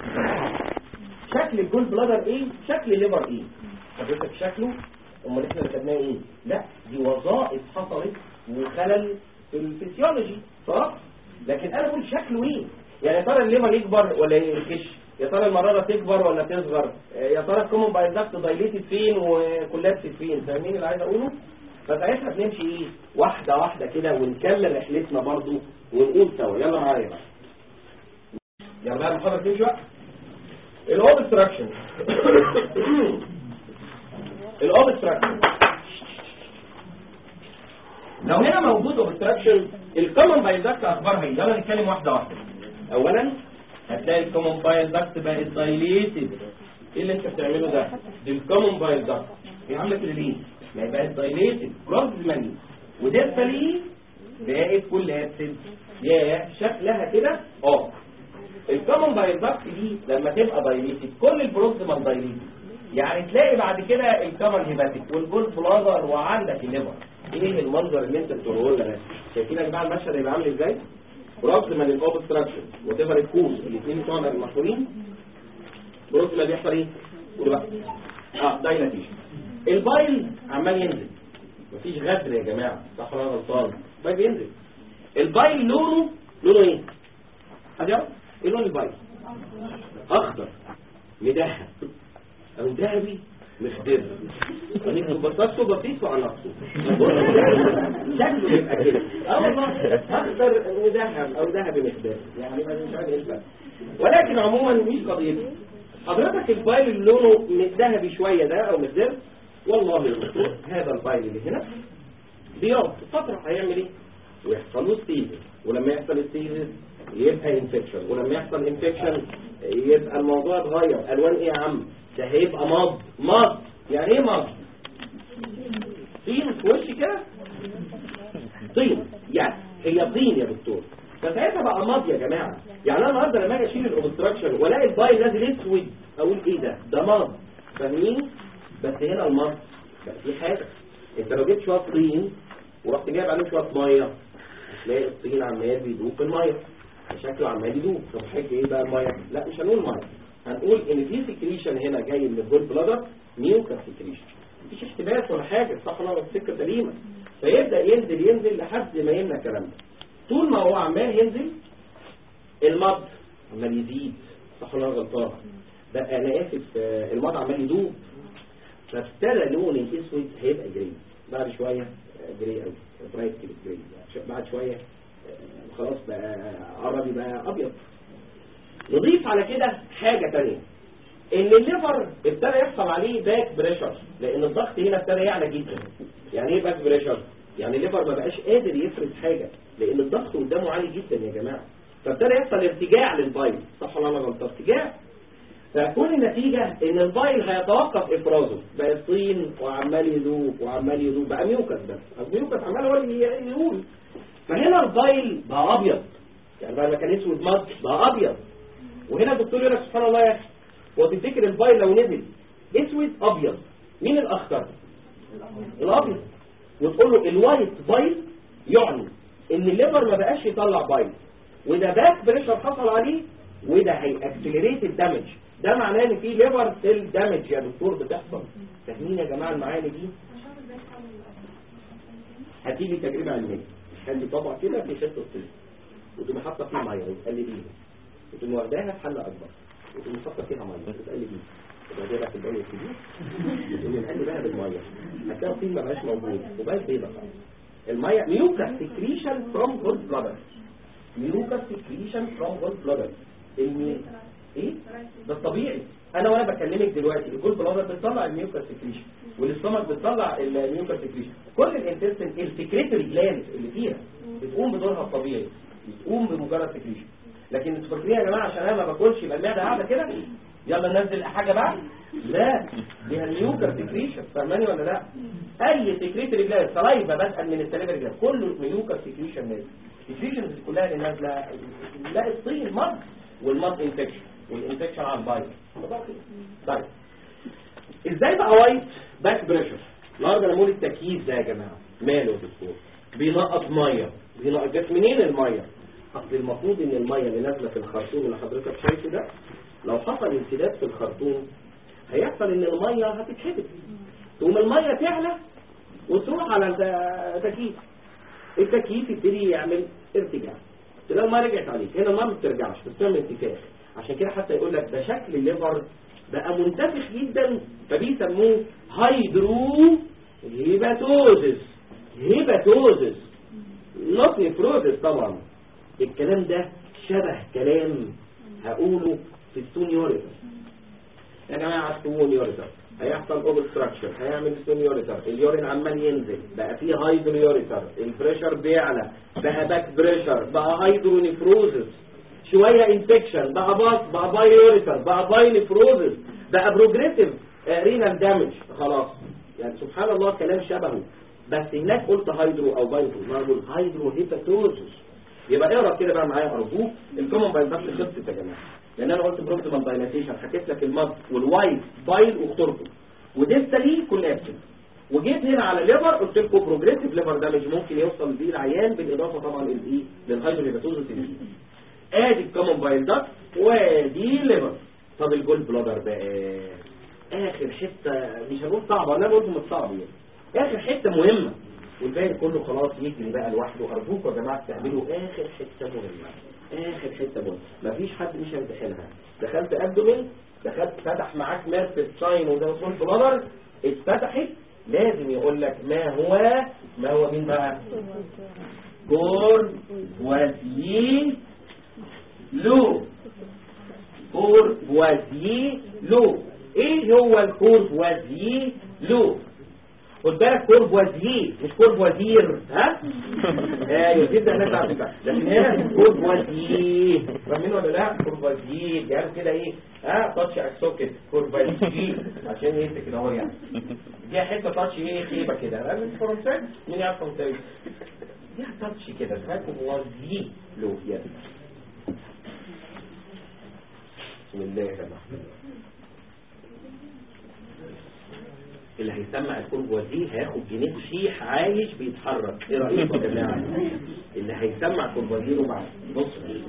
شكل الجول بلادر ايه شكل الليفر ايه حضرتك شكله امال احنا خدناه ايه لا دي وظائف حصلت وخلل في الفسيولوجي صح لكن انا بقول شكله ايه يعني يا ترى الليفر يكبر ولا ينكش يا ترى المراره تكبر ولا تصغر يا ترى الكومن بايزاكت دايليتد فين وكولابسد فين فاهمين اللي عايز اقوله فساعتها بنمشي ايه واحده واحده كده ونكمل رحلتنا برضو ونقول سوا يلا معايا بقى يلا بقى المحاضره تمشي بقى الاوبستراكشن الاوبستراكشن لو هنا موجود اوبستراكشن الكومن بايل داكت اخبارها ايه يلا نتكلم واحده واحده اولا هتلاقي الكومن بايل داكت بقت دايليتد ايه اللي انت بتعمله ده دي الكومن بايل داكت هي عامله كده ليه ما هي بقت دايليتد بروكسيمالي وديستالي بقت كل ابسنت يا شكلها كده اه الكومن بايل داكت دي لما تبقى دايليتد كل البروكسيمال دايليتد يعني تلاقي بعد كده الكمر هيباتيك والجول بلازر وعندك الليفر ايه المنظر اللي انت بتقوله لنا ده شايفين يا جماعه المشهد هيبقى عامل ازاي بروكسيمال الاوبستراكشن وتفر الكوز الاثنين بتوعنا المشهورين بروكسيمال بيحصل ايه قول بقى اه دايلاتيشن البايل عمال ينزل مفيش غدر يا جماعه صح ولا أنا غلطان البايل بينزل البايل لونه لونه ايه حد يعرف ايه لون البايل اخضر مدهب او ذهبي مخضر يعني بطاطسه بطيس وعلى نفسه شكله يبقى كده اه والله اخضر وذهب او ذهبي مخضر يعني ما مش عارف ايه الفرق ولكن عموما مش قضيتي حضرتك الفايل اللي لونه ذهبي شويه ده او مخضر والله يا دكتور هذا الفايل اللي هنا بيقعد فتره هيعمل ايه ويحصل له ستيزز ولما يحصل ستيزز يبقى انفكشن ولما يحصل انفكشن يبقى الموضوع اتغير الوان ايه يا عم ده هيبقى مض مض يعني ايه مض طين في وشي كده طين يعني هي طين يا دكتور فساعتها بقى مض يا جماعه يعني انا النهارده لما اجي اشيل الاوبستراكشن والاقي البايل نازل اسود اقول ايه ده ده مض فاهمين بس هنا المض بقى في حاجه انت لو جبت شويه طين ورحت جايب عليه شويه ميه هتلاقي الطين عمال بيدوب في الميه شكله عمال يدوب طب حاجه ايه بقى الميه لا مش هنقول ميه هنقول ان في سكريشن هنا جاي من الجول بلادر ميوكر سكريشن مفيش احتباس ولا حاجه صح ولا غلط السكه سليمه فيبدا ينزل ينزل لحد ما يمنع الكلام ده طول ما هو عمال ينزل المض عمال يزيد صح ولا أنا غلطان بقى انا اسف آه، المض عمال يدوب فابتدى لون الاسود هيبقى جري بعد شويه آه، جري قوي برايت كده جري يعني بعد شويه آه، خلاص بقى قرب يبقى ابيض نضيف على كده حاجة تانية ان الليفر ابتدى يحصل عليه باك بريشر لان الضغط هنا ابتدى يعلى جدا يعني ايه باك بريشر يعني الليفر ما بقاش قادر يفرز حاجة لان الضغط قدامه عالي جدا يا جماعة فابتدى يحصل ارتجاع للبايل صح ولا انا غلطان ارتجاع فكل النتيجة ان البايل هيتوقف افرازه بقى الطين وعمال يذوب وعمال يذوب بقى ميوكس بس الميوكس عمال هو اللي يقول فهنا البايل بقى ابيض يعني بعد ما كان اسود مصر بقى ابيض وهنا الدكتور يقول لك سبحان الله يا اخي هو تفتكر البايل لو نزل اسود ابيض مين الاخضر الابيض وتقول له الوايت بايل يعني ان الليفر ما بقاش يطلع بايل وده باك بريشر حصل عليه وده هيأكسلريت الدمج ده معناه ان في ليفر سيل دامج يا دكتور بتحصل فاهمين يا جماعه المعاني دي هتيجي تجربه علميه خلي طبق كده في حته طين وتقوم حاطه فيه ميه وتقلبيها وتقوم واخداها في حله اكبر وتقوم حاطه فيها ميه وتقلبيها تبقى جايبها في البانيو الكبير وتقوم مقلبها بالميه هتلاقي الطين ما بقاش موجود وبقت بيضه خالص الميه ميوكا سكريشن فروم جود بلادر ميوكا سكريشن فروم جود بلادر المي ايه ده الطبيعي انا وانا بكلمك دلوقتي الجول بلادر بتطلع الميوكا سكريشن والاستومك بتطلع الميوكا سكريشن كل الانتستين السكريتوري جلاند اللي فيها بتقوم بدورها الطبيعي بتقوم بمجرد سكريشن لكن انتوا فاكرين يا جماعه عشان انا ما باكلش يبقى المعده قاعده كده يلا ننزل حاجه بقى لا دي الميوكا سكريشن فاهماني ولا لا اي سكريتوري جلاند سلايفا بدءا من السليفري جلاند كله ميوكا سكريشن نازل السكريشنز كلها اللي نازله لا الطين مض والمض انفكشن والانفكشن على البايت طيب ازاي بقى وايت باك بريشر النهارده انا بقول التكييف ده يا جماعه ماله يا دكتور بينقط ميه بينقط جت منين الميه اصل المفروض ان الميه اللي نازله في الخرطوم اللي حضرتك شايفه ده لو حصل انسداد في الخرطوم هيحصل ان الميه هتتحبس تقوم الميه تعلى وتروح على التكييف التكييف يبتدي يعمل ارتجاع تلاقي الميه رجعت عليك هنا الميه ما بترجعش بس تعمل انتفاخ عشان كده حتى يقول لك ده شكل الليفر بقى منتفخ جدا فبيسموه هيدرو هيباتوزس هيباتوزس نوت نفروزس طبعا الكلام ده شبه كلام هقوله في السونيوريتس يا جماعه ستون يوريتر هيحصل اوبستراكشن هيعمل ستون يوريتر اليورين عمال ينزل بقى فيه هايدرو يوريتر البريشر بيعلى بقى باك بريشر بقى هايدرو نيفروزس شويه انفكشن بقى باص بقى باي يوريتر بقى باي نيفروزس بقى بروجريسيف رينال دامج خلاص يعني سبحان الله كلام شبهه بس هناك قلت هايدرو او بايدرو ما بقول هايدرو هيباتوزس يبقى اقرا كده بقى معايا ارجوك الكومن بايل بس خلصت يا جماعه لان انا قلت بروكسيمال دايلاتيشن حكيت لك المض والوايت بايل وخطورته وديستالي كولابسن وجيت هنا على الليفر قلت لكم بروجريسيف ليفر دامج ممكن يوصل بيه العيان بالاضافه طبعا للايه للهايدرو هيباتوزس اللي فيه ادي الكومن بايل داكت وادي الليفر طب الجول بلادر بقى اخر حته مش هنقول صعبه انا قلت مش صعب يعني اخر حته مهمه والباقي كله خلاص يجري بقى لوحده ارجوكم يا جماعه تعملوا اخر حته مهمه اخر حته مهمه مفيش حد مش هيمتحنها دخلت ابدومين دخلت فتح معاك ميرفت ساين وده صوت بلادر اتفتحت لازم يقول لك ما هو ما هو مين بقى كور وزي لو كور وزي لو ايه هو الكور وزي لو خد بالك كورفوازير مش كورفوازير ها ايوه تبدا هناك على فكره لكن هنا كورفوازير فاهمين ولا لا كورفوازير يعني كده ايه ها تاتش اكسوكت كورفوازير عشان يمسك كده هو يعني دي حته تاتش ايه خيبه كده انا فرنساوي مين يعرف فرنساوي دي تاتش كده اسمها كورفوازير لو يعني بسم الله الرحمن الرحيم اللي هيسمع الكورفوازيه هياخد جنيه شيح عايش بيتحرك ايه رايكم يا جماعه اللي هيسمع كورفوازيلو معاه بص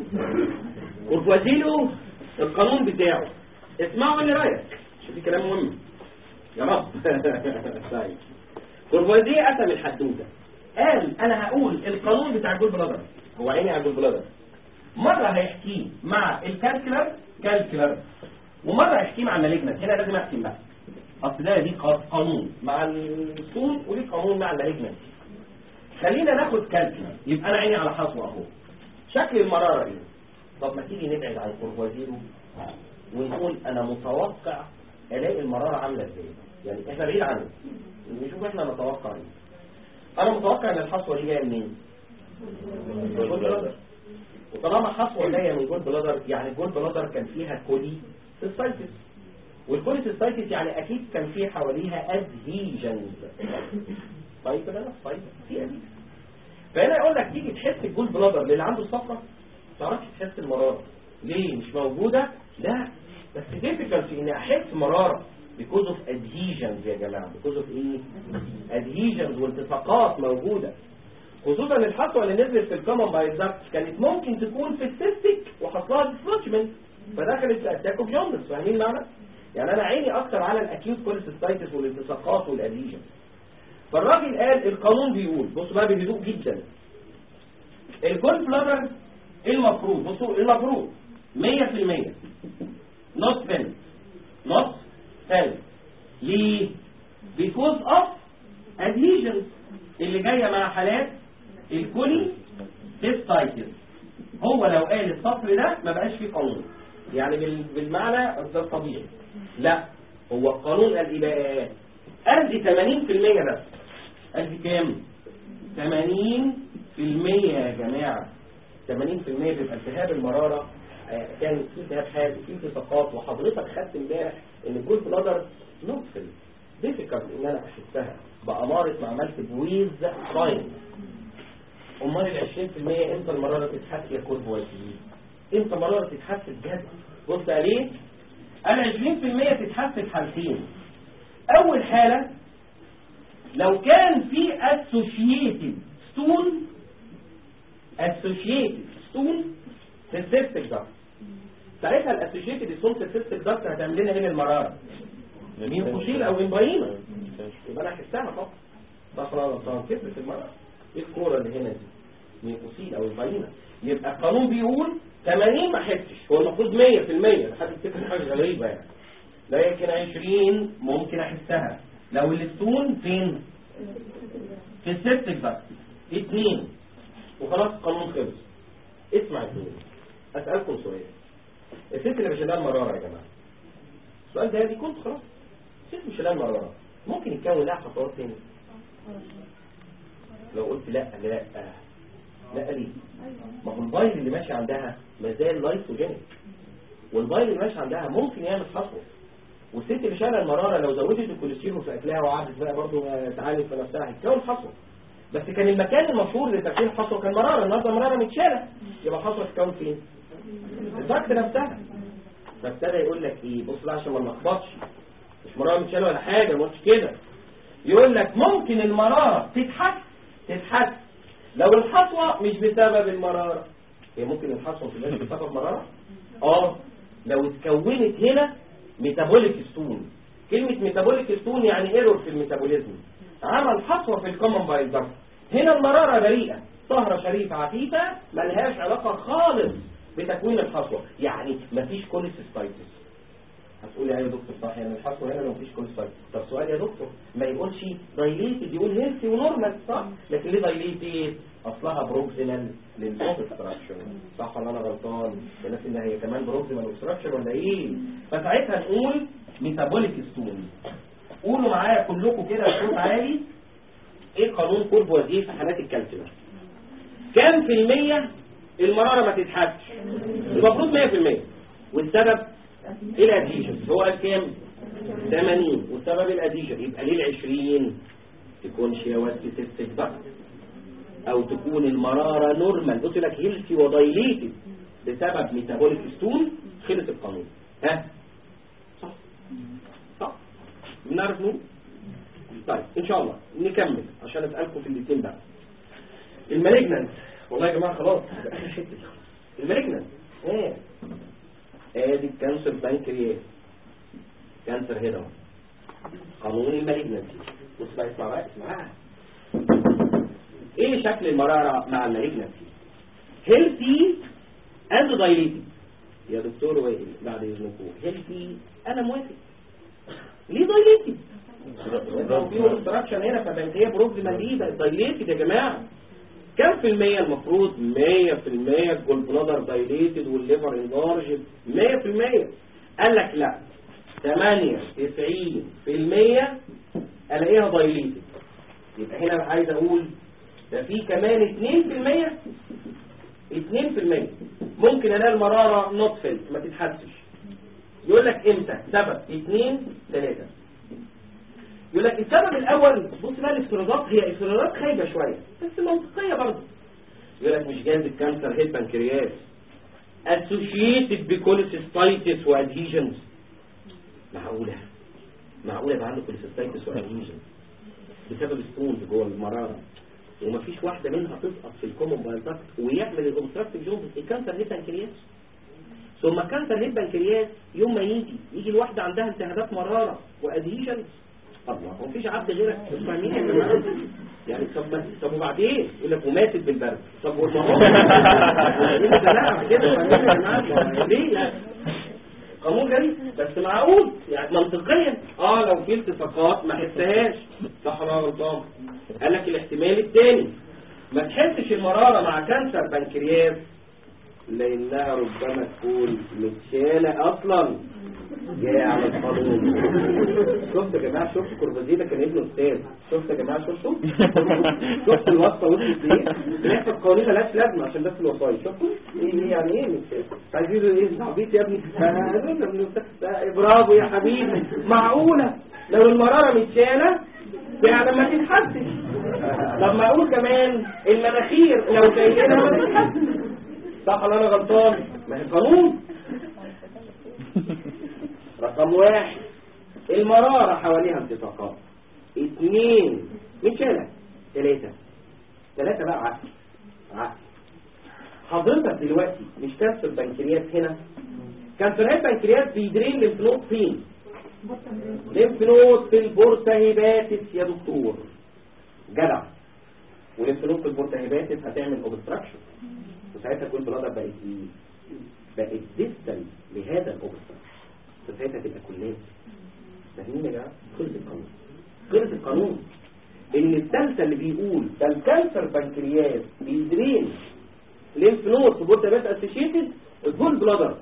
كورفوازيلو القانون بتاعه اسمعوا اللي رايك شوف في كلام مهم يا رب طيب كورفوازيه قسم الحدوته قال انا هقول القانون بتاع الجول بلادر هو عيني على الجول بلادر مره هيحكيه مع الكالكولر كالكولر ومره هيحكيه مع المالجنت هنا لازم اقسم بقى اصل ده دي قانون مع الصون ودي قانون مع المالجنت خلينا ناخد كالكولر يبقى انا عيني على حصوه اهو شكل المراره ايه طب ما تيجي نبعد عن كورفوازيرو ونقول انا متوقع الاقي المراره عامله ازاي يعني احنا بعيد عنه نشوف احنا نتوقع ايه انا متوقع ان الحصوه دي جايه منين من جول بلادر وطالما حصوه جايه من جول بلادر يعني الجول بلادر كان فيها كولي سيستايتس والكوليسيستايتس يعني اكيد كان في حواليها ادهيجنز طيب كده طيب في ادهيجنز فهنا يقول لك تيجي تحس الجول بلادر اللي عنده الصفرة ما تعرفش تحس المرارة ليه مش موجودة لا بس difficulty اني احس مرارة because of adhesions يا جماعة because of ايه adhesions والتصاقات موجودة خصوصا الحصوة اللي نزلت في الكومن بايزاكت كانت ممكن تكون في السيستيك وحصلها ديسلوجمنت فدخلت في اتاك اوف جوندس فاهمين معنى؟ يعني انا عيني اكتر على الاكيوت كوليسيستايتس والالتصاقات والاديجن فالراجل قال القانون بيقول بصوا بقى بهدوء جدا الجول بلادر المفروض بصوا المفروض 100% not filled not filled ليه because of adhesions اللي جايه مع حالات الكولي سيستايتس هو لو قال السطر ده ما بقاش فيه قانون يعني بال- بالمعنى ده الطبيعي لا هو القانون قال ايه بقى قال دي 80% بس قال دي كام 80% يا جماعه 80% بيبقى التهاب المراره آه، كان في التهاب حاد وفي التصاقات وحضرتك خدت امبارح ان الجول بلادر نوفل ديفيكالت ان انا احسها بأمارة ما عملت بويز ساين امال ال 20% امتى المراره تتحس يا كوربواتي امتى المراره تتحس بجد بص عليه ال 20% تتحس في حالتين اول حاله لو كان في associated ستون associated ستون في السيستك دكت ساعتها الاسوشيتد ستون في السيستك دكت هتعمل لنا ايه المراره مين فصيل او امباينا يبقى انا احسها طبعا صح ولا غلطان كتبت المرأة ايه الكورة اللي هنا دي من أصيل أو البعينة يبقى القانون بيقول 80 ما حسش هو المفروض 100% لحد تكتب حاجة غريبة يعني لكن 20 ممكن أحسها لو الستون فين في السبتك بس اتنين وخلاص القانون خلص اسمع اتنين أسألكم سؤال الست اللي مش عندها المرارة يا جماعة السؤال ده دي كنت خلاص سيب شلال مرارة ممكن يتكون لها خطوات تاني لو قلت لا لا لا ليه ما هو البايل اللي ماشي عندها ما زال لايسوجينيك والبايل اللي ماشي عندها ممكن يعمل حصوه والست اللي شايله المراره لو زودت الكوليسترول في اكلها وقعدت بقى برضه تعالج في نفسها هتكون حصوه بس كان المكان المشهور لتكوين حصوه كان مراره النهارده مراره متشاله يبقى حصوه تتكون فين؟ الضغط نفسها فابتدى يقول لك ايه بص بقى عشان ما نلخبطش مش مراره متشاله ولا حاجه ما قلتش كده يقول لك ممكن المراره تتحس تتحس لو الحصوه مش بسبب المراره هي ممكن الحصوه تبقى بسبب مراره اه لو اتكونت هنا ميتابوليك ستون كلمة ميتابوليك ستون يعني ايرور في الميتابوليزم عمل حصوة في الكومن بايل داكت هنا المرارة بريئة طهرة شريفة عفيفة ملهاش علاقة خالص بتكوين الحصوة يعني مفيش كوليسيستايتس هتقول يا دكتور صح يعني الحصوة هنا لو مفيش كوليسيستايتس طب سؤال يا دكتور ما يقولش دايليتد يقول هيلثي ونورمال صح لكن ليه دايليتد اصلها بروكسيمال للاوبستراكشن صح ولا انا غلطان الناس ان هي كمان بروكسيمال اوبستراكشن ولا ايه فساعتها نقول ميتابوليك ستون قولوا معايا كلكم كده بصوت عالي ايه قانون كوربوازيه في حالات الكالسيوم كام في المية المرارة ما تتحسش المفروض 100% والسبب ايه الاديشن هو قال كام 80 والسبب الاديشن يبقى ليه ال 20 تكون شيوات سيستيك بقى او تكون المرارة نورمال قلت لك هيلثي ودايليتد بسبب ميتابوليك ستون خلص القانون ها صح صح بنعرف مين طيب ان شاء الله نكمل عشان اسالكم في الاثنين بقى المالجنانت والله يا جماعه خلاص ده اخر حته المالجنانت ايه ادي الكانسر بانكرياس كانسر هنا اهو قانون المالجنانسي بص بقى اسمع بقى اسمع ايه شكل المرارة مع المالجنانسي هيلثي اند دايليتد يا دكتور وائل بعد اذنكم هيلثي انا موافق ليه دايليتد لو في اوبستراكشن هنا فبنكيه بروبلم ليه دايليتد يا جماعه كم في المية المفروض 100 في المية الجول بلادر دايليتد والليفر انلارجد 100 في المية قال لك لا 98 في المية الاقيها دايليتد يبقى هنا عايز اقول ده في كمان 2% 2% ممكن الاقي المرارة نوت فيلد ما تتحسش يقول لك امتى سبب 2 3 يقول لك السبب الاول بص بقى الافتراضات هي افتراضات خايبه شويه بس منطقيه برضه يقول لك مش جاز الكانسر هيد بنكرياس اسوشيتد بكوليسيستايتس وادهيجنز معقوله معقوله يبقى عنده كوليسيستايتس وادهيجنز بسبب ستونز جوه المراره ومفيش واحده منها تسقط في الكومن بايلدكت ويعمل الاوبستراكتيف جونز الكانسر هيد بنكرياس ثم كانسر هيد بنكرياس يوم ما يجي يجي الواحده عندها التهابات مراره وادهيجنز الله هو مفيش عبد غيرك فاهمين يا جماعه يعني طب طب وبعدين يقول لك وماتت بالبرد طب ما هو لا كده فاهمين يا جماعه ليه لا قانون غريب بس معقول يعني منطقيا اه لو في التصاقات ما حسهاش صح ولا غلطان قال لك الاحتمال الثاني ما تحسش المراره مع كانسر بنكرياس لانها ربما تكون متشاله اصلا جاي على القانون شفت يا جماعه شفت كوربازيه ده كان ابنه استاذ شفت يا جماعه شفتوا شفت الوصفه وصلت ايه لسه القوانين مالهاش لازمه عشان بس الوصايا شفتوا ايه ايه يعني ايه مش عايزين ايه عبيط يا ابني برافو يا حبيبي معقوله لو المراره متشاله يعني ما تتحسش طب ما اقول كمان المناخير لو شايلينها ما تتحسش صح ولا انا غلطان ما هي قانون رقم واحد المرارة حواليها انتفاقات اثنين متشالة ثلاثة ثلاثة بقى عقل عقل حضرتك دلوقتي مش كانسر بنكرياس هنا كانسرات بنكرياس بيدرين ليمف نود فين ليمف نود في البورتاهيباتس يا دكتور جدع وليمف نود في البورتاهيباتس هتعمل اوبستراكشن وساعتها كل بلادر بقت ايه بقت ديستال لهذا الاوبستراكشن فساعتها تبقى كلات فاهمين يا جماعه خلص القانون خلص القانون ان الثالثه اللي بيقول ده الكانسر بنكرياس بيدرين ليمف نود في بورتا بات اسوشيتد الجول بلادر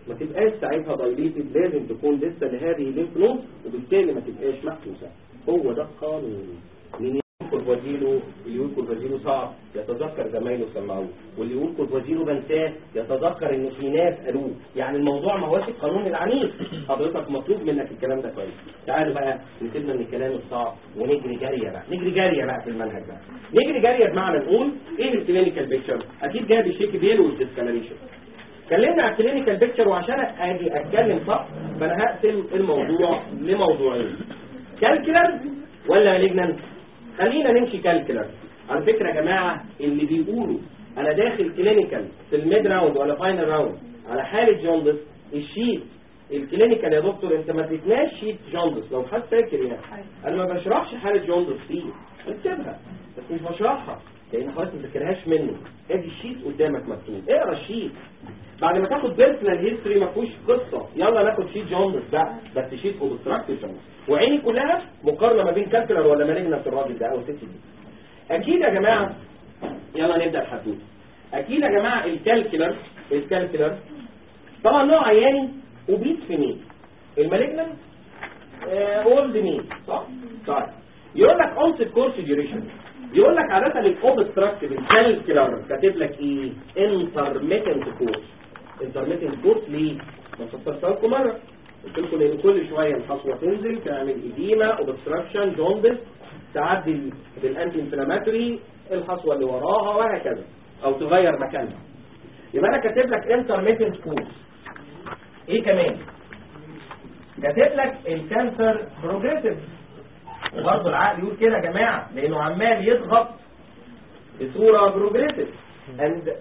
ما تبقاش ساعتها دايليتد لازم تكون لسه لهذه الليمف نود وبالتالي ما تبقاش محسوسه هو ده القانون من يقول كورفازيلو اللي يقول كورفازيلو صعب يتذكر زمايله سمعوه واللي يقول كورفازيلو بنساه يتذكر ان في ناس قالوه يعني الموضوع ما هوش القانون العنيف حضرتك مطلوب منك الكلام ده كويس تعالوا بقى نسيبنا من الكلام الصعب ونجري جاريه بقى نجري جاريه بقى في المنهج بقى نجري جاريه بمعنى نقول ايه الكلينيكال بيكتشر اكيد جايب الشيك بيلو والديسكالريشن اتكلمنا على الكلينيكال بيكتشر وعشان اجي اتكلم صح فانا هقسم الموضوع لموضوعين كالكلر ولا مالجنانت خلينا نمشي كالكلر على فكرة يا جماعة اللي بيقولوا انا داخل كلينيكال في الميد راوند ولا فاينل راوند على حالة جوندس الشيت الكلينيكال يا دكتور انت ما تتناش شيت جوندس لو حد فاكر يعني انا ما بشرحش حالة جوندس فيه اكتبها بس مش بشرحها لان حضرتك ما تذاكرهاش منه ادي الشيت قدامك مكتوب اقرا الشيت بعد ما تاخد بيرسونال هيستوري ما فيهوش قصه يلا ناخد شيت جوندس بقى بس شيت اوبستراكتيف وعيني كلها مقارنه ما بين كالكولر ولا مالجنا في الراجل ده او الست دي اكيد يا جماعه يلا نبدا الحدوته اكيد يا جماعه الكالكولر الكالكولر طبعا نوع عياني وبيت في مين المالجنا اولد مين صح طيب يقول لك اونست كورس ديوريشن يقول لك عاده الاوبستراكتيف الكالكولر كاتب لك ايه انترميتنت كورس انترميتنت كورس ليه ما فسرتها لكم مره قلت لكم ان كل شويه الحصوه تنزل تعمل ايديما اوبستراكشن جوندس تعدي بالانتي انفلاماتوري الحصوه اللي وراها وهكذا او تغير مكانها يبقى انا كاتب لك انترميتنت كورس ايه كمان كاتب لك الكانسر بروجريسيف وبرضه العقل يقول كده يا جماعه لانه عمال يضغط بصوره بروجريسيف اند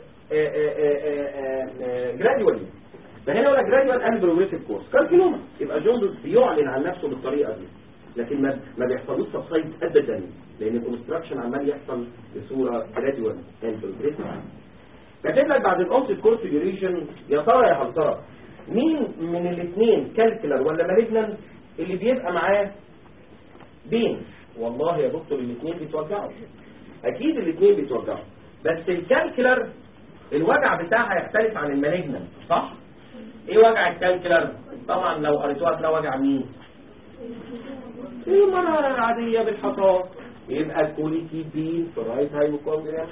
جراديوالي فهنا يقول لك جراديوال اند بروجريسيف كورس كارسينوما يبقى جوندس بيعلن عن نفسه بالطريقه دي لكن ما ما بيحصلوش سبسايد ابدا لان الاوبستراكشن عمال يحصل بصوره جراديوال اند بروجريسيف كاتب لك بعد الاونست كورس ديوريشن يا ترى يا هل ترى مين من الاثنين كالكولر ولا مالجنان اللي بيبقى معاه بين والله يا دكتور الاثنين بيتوجعوا اكيد الاثنين بيتوجعوا بس الكالكولر الوجع بتاعها يختلف عن المالجنان صح ايه وجع الكالكولر طبعا لو قريتوها تلاقي وجع مين ايه المرارة العادية بالحصاد يبقى الكوليكي بين في الرايت هايبوكوندريا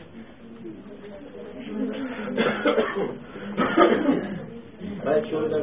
رايت شولدر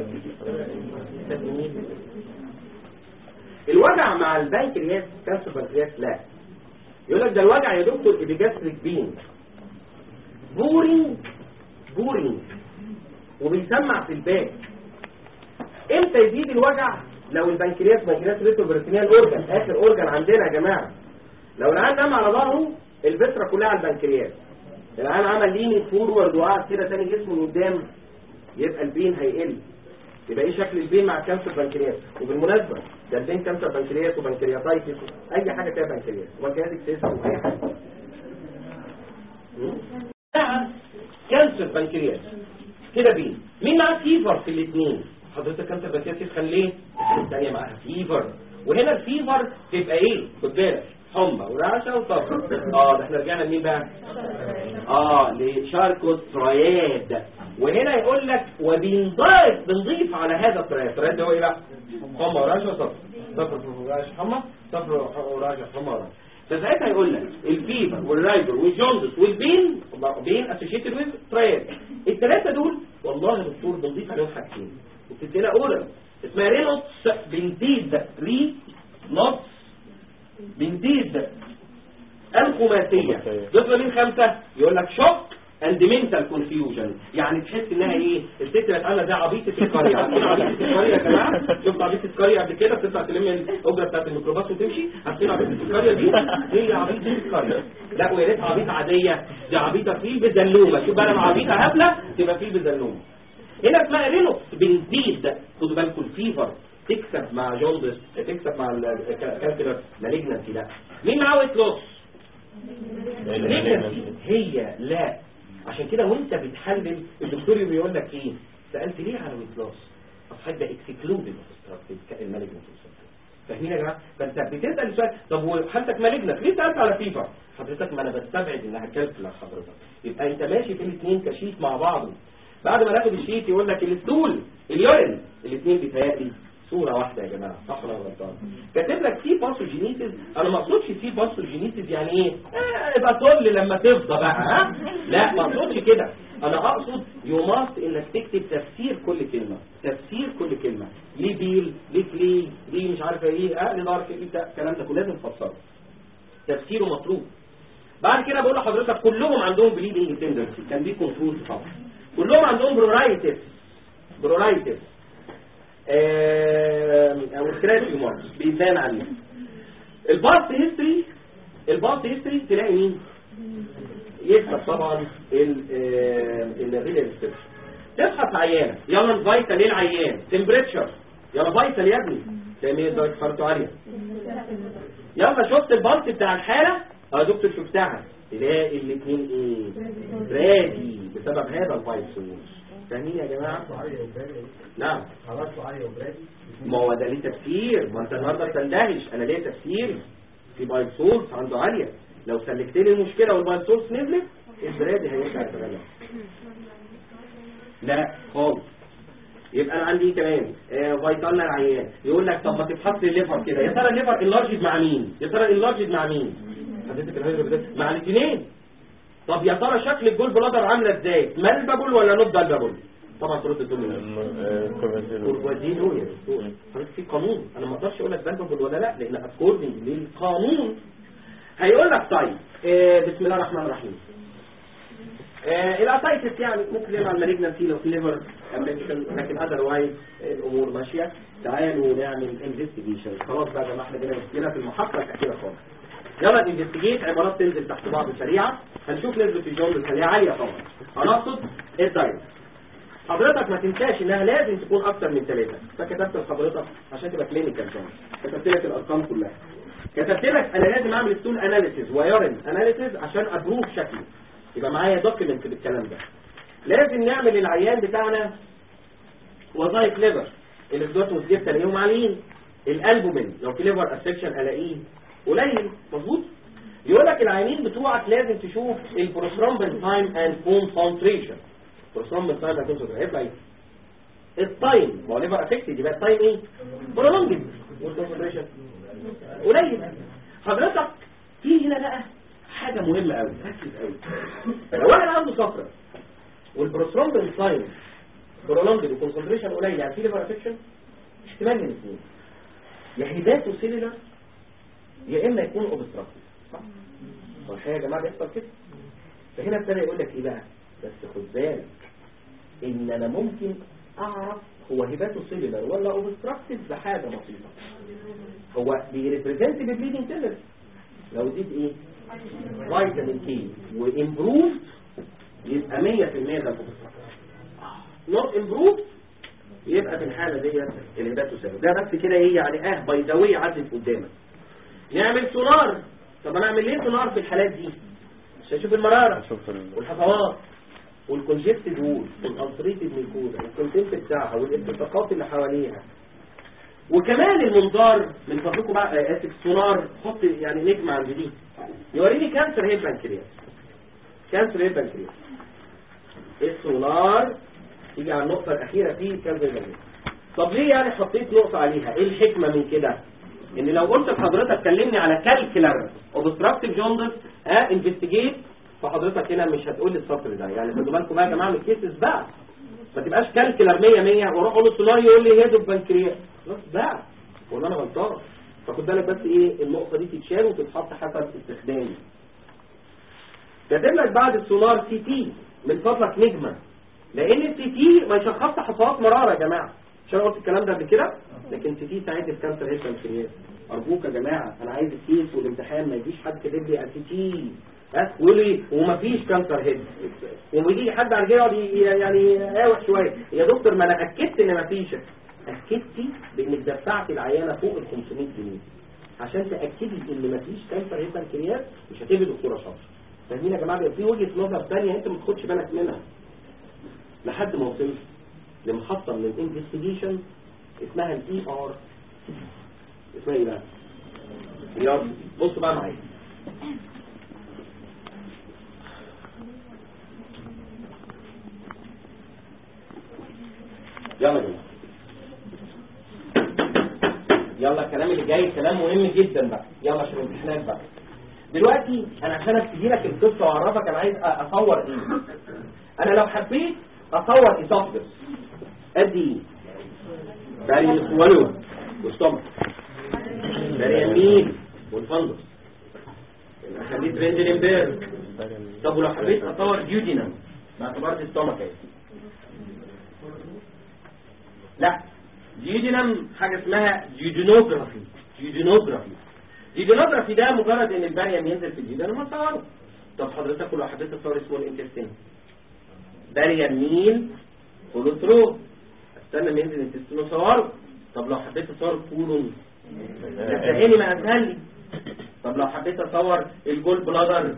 الوجع مع البنكرياس كانسر بنكرياس لا يقول لك ده الوجع يا دكتور ابيجاستريك بين بورينج بورينج وبيسمع في الباك امتى يزيد الوجع لو البنكرياس بنكرياس ريتروبريتينيال اورجان اخر اورجان عندنا يا جماعه لو العيان نام على ظهره الفطره كلها على البنكرياس العيان عمل ليني فورورد وقعد كده تاني جسمه من قدام يبقى البين هيقل يبقى ايه شكل البين مع كانسر بنكرياس وبالمناسبه ده البين كانسر بنكرياس وبنكرياتايتس اي حاجه فيها بنكرياس وبنكرياتيك سيست واي حاجه كانسر بنكرياس كده بين مين معاه فيفر في الاثنين حضرتك كانسر بنكرياس يسخن ليه الثانيه معاها فيفر وهنا الفيفر تبقى ايه خد بالك حمى ورعشه وصفر اه ده احنا رجعنا لمين بقى اه لشاركوسترياد وهنا يقول لك وبنضيف بنضيف على هذا الترياد الترياد ده هو ايه بقى حمى ورعشه وصفر صفر ورعشه حمى صفر ورعشه حمى ورعشه فساعتها يقول لك الفيفر والرايبر والجوندس والبين بين اسوشيتد ويز ترياد الثلاثه دول والله يا دكتور بنضيف عليهم حاجتين وبتدينا اولى اسمها رينوتس بنتيز ري نوتس بنتيز الخماسية ضفنا مين خمسة يقول لك شوك اند منتال كونفيوجن يعني تحس انها ايه الست بقت عامله زي عبيطه القريه عارفين عبيطه القريه يا جماعه شفت عبيطه القريه قبل كده بتطلع تلم الاجره بتاعت الميكروباص وتمشي عارفين عبيطه القريه دي هي عبيطه القريه لا ويا ريتها عبيطه عاديه دي عبيطه فيل بزلومه شوف بقى لما عبيطه هبله تبقى فيل بزلومه هنا اسمها رينوس بنزيد خدوا بالكم الفيفر تكسب مع جوندس تكسب مع الكالكولر مالجنسي لا مين معاه ويت لوس هي لا عشان كده وانت بتحلل الدكتور بيقول لك ايه سالت ليه على ويت لوس اصل ده اكسكلودد المالجنسي فاهمين يا جماعه فانت بتسال السؤال طب وحالتك مالجنس ليه سالت على فيفر حضرتك ما انا بستبعد انها كالكولر حضرتك يبقى انت ماشي في الاثنين كشيت مع بعض بعد ما ناخد الشيت يقول لك الستول اليورين الاثنين بيتهيألي صورة واحدة يا جماعة صح ولا غلطان كاتب لك سي باثوجينيسيس انا ما اقصدش سي باثوجينيسيس يعني ايه آه يبقى تقول لما تفضى بقى ها لا ما اقصدش كده انا اقصد يو ماست انك تكتب تفسير كل كلمة تفسير كل كلمة ليه بيل ليه كلي ليه مش عارفه ايه اه ليه دارك ايه بتاع الكلام ده كله لازم تفسره تفسيره مطلوب بعد كده بقول لحضرتك كلهم عندهم بليدنج تندنسي كان دي كنترول طبعا كلهم عندهم برورايتس برورايتس او سكراتي ماركس بيبان عليه الباست هيستوري الباست هيستوري تلاقي مين يكتب طبعا الريل ريسبشن تبحث عيانه يلا الفيتال ايه العيان تمبريتشر يلا فيتال يا ابني تلاقي مين درجه حرارته عاليه يلا شفت البلس بتاع الحاله اه دكتور شفتها تلاقي الاثنين ايه رادي بسبب هذا الفيروس فاهمين يا جماعه نعم حرارته عالية وبرادي ما هو ده ليه تفسير ما انت النهارده بتندهش انا ليه تفسير في بايسولز عنده عاليه لو سلكت لي المشكله والبايسولز نزلت البرادي هيرجع يتغلب لا خالص يبقى انا عندي ايه كمان آه فيتالنا العيان يقول لك طب ما تفحص لي الليفر كده يا ترى الليفر انلارجد مع مين يا ترى انلارجد مع مين حضرتك الهيدرو ده مع الاثنين طب يا ترى شكل الجول بلادر عامله ازاي مالبابل ولا نوت بالبابل طبعا ترد تقول لي كوربوازينو يا دكتور حضرتك في قانون انا ما اقدرش اقول لك بالبابل ولا لا لان اكوردنج للقانون هيقول لك طيب آه بسم الله الرحمن الرحيم آه الاسايتس يعني ممكن يبقى المالجنسي لو في ليفر افكشن لكن اذروايز الامور ماشيه تعالوا نعمل انفستيجيشن خلاص بقى يا جماعه احنا جينا في المحطه الاخيره خالص يلا انفستيجيت عبارات تنزل تحت بعض سريعه هنشوف نسبه الجون الخليه عاليه طبعا هنقصد الدايت حضرتك ما تنساش انها لازم تكون اكتر من ثلاثة فكتبت لحضرتك عشان تبقى كلينيكال كمان كتبت لك الارقام كلها كتبت لك انا لازم اعمل ستول اناليسيز ويورين اناليسيز عشان ابروف شكله يبقى معايا دوكيمنت بالكلام ده لازم نعمل العيان بتاعنا وظائف ليفر الاسدوت والزيب تلاقيهم عاليين الالبومين لو في ليفر افكشن الاقيه قليل مظبوط يقول لك العيانين بتوعك لازم تشوف البروثرومبين تايم اند كونسنتريشن بروثرومبين تايم اند كونسنتريشن هيطلع ايه التايم ما هو ليفر افكتد يبقى التايم ايه برولونجد والكونسنتريشن قليل حضرتك في هنا بقى حاجة مهمة قوي ركز قوي لو واحد عنده صفرة والبروثرومبين تايم برولونجد والكونسنتريشن قليل يعني في ليفر افكشن احتمال من الاثنين يا هيباتو سيلولار يا اما يكون اوبستراكتيف صح صح يا جماعه بيحصل كده فهنا ابتدى يقول لك ايه بقى بس خد بالك ان انا ممكن اعرف هو هيباتو سيلولار ولا اوبستراكتيف بحاجه بسيطه هو بيريبريزنت بالبليدنج تيلر لو زيد ايه فيتامين كي وامبروف يبقى 100% ده اوبستراكتيف نوت امبروف يبقى في الحاله ديت الهيباتو سيلولار ده بس كده ايه يعني اه بيضاويه عدت قدامك نعمل سونار طب انا اعمل ليه سونار في الحالات دي عشان اشوف المرارة والحصوات والكونجستد وول والالتريتد ميكوزا والكونتنت بتاعها والاتفاقات اللي حواليها وكمان المنظار من فضلكم بقى اسف سونار حط يعني نجمة عند دي يوريني كانسر هيد بنكرياس كانسر هيد بنكرياس السونار يجي على النقطة الأخيرة فيه كانسر هيد بنكرياس طب ليه يعني حطيت نقطة عليها ايه الحكمة من كده ان لو قلت لحضرتك كلمني على كالكلر اوبستراكتيف جوندس ها انفستيجيت فحضرتك هنا مش هتقول لي السطر ده يعني خدوا بالكم بقى يا جماعه من الكيسز بقى ما تبقاش كالكلر 100 100 واروح اقول له سونار يقول لي هيدو بنكرياس خلاص بقى ولا انا غلطان فخد بالك بس ايه النقطه دي تتشال وتتحط حسب استخدامي كاتب لك بعد السونار سي تي من فضلك نجمه لان السي تي ما يشخصش حصوات مراره يا جماعه مش انا قلت الكلام ده قبل كده لكن سي تي ساعد الكانسر هيد بنكرياس ارجوك يا جماعه انا عايز الكيس والامتحان ما يجيش حد كاتب لي سي تي ها ويقول لي ومفيش كانسر هيد ويجي حد على كده يقعد يعني يقاوح شويه يا دكتور ما انا اكدت ان مفيش اكدتي بانك دفعت العيانه فوق ال 500 جنيه عشان تاكدي ان مفيش كانسر هيد بنكرياس مش هتبقي دكتوره شاطره فاهمين يا جماعه في وجهه نظر ثانيه انت ما تاخدش بالك منها لحد ما وصلت لمحطه من الانفستيجيشن اسمها الاي ار اسمها ايه بقى رياض بصوا بقى معايا يلا يا جماعه يلا الكلام اللي جاي كلام مهم جدا بقى يلا عشان الامتحانات بقى دلوقتي انا عشان ابتدي لك القصه واعرفك انا عايز أ- اصور ايه انا لو حبيت اصور اسوفجس ادي ايه باري السوالو والسtomach باري اليمين والفندس يبقى خليت ريندلنبرج طب ولو حبيت اصور ديودينم باعتبار الستومك اهي لا ديودينم حاجه اسمها ديودينوجرافي ديودينوجرافي ديودينوجرافي ده مجرد ان الباريم ينزل في الديودينم اصوره طب حضرتك لو حبيت تصور اسمه الانتستين باريم مين كولوترو استنى ما ينزل الانتستين اصوره طب لو حبيت اصور كولون صدقني ما اسهل لي طب لو حبيت اصور الجول بلادر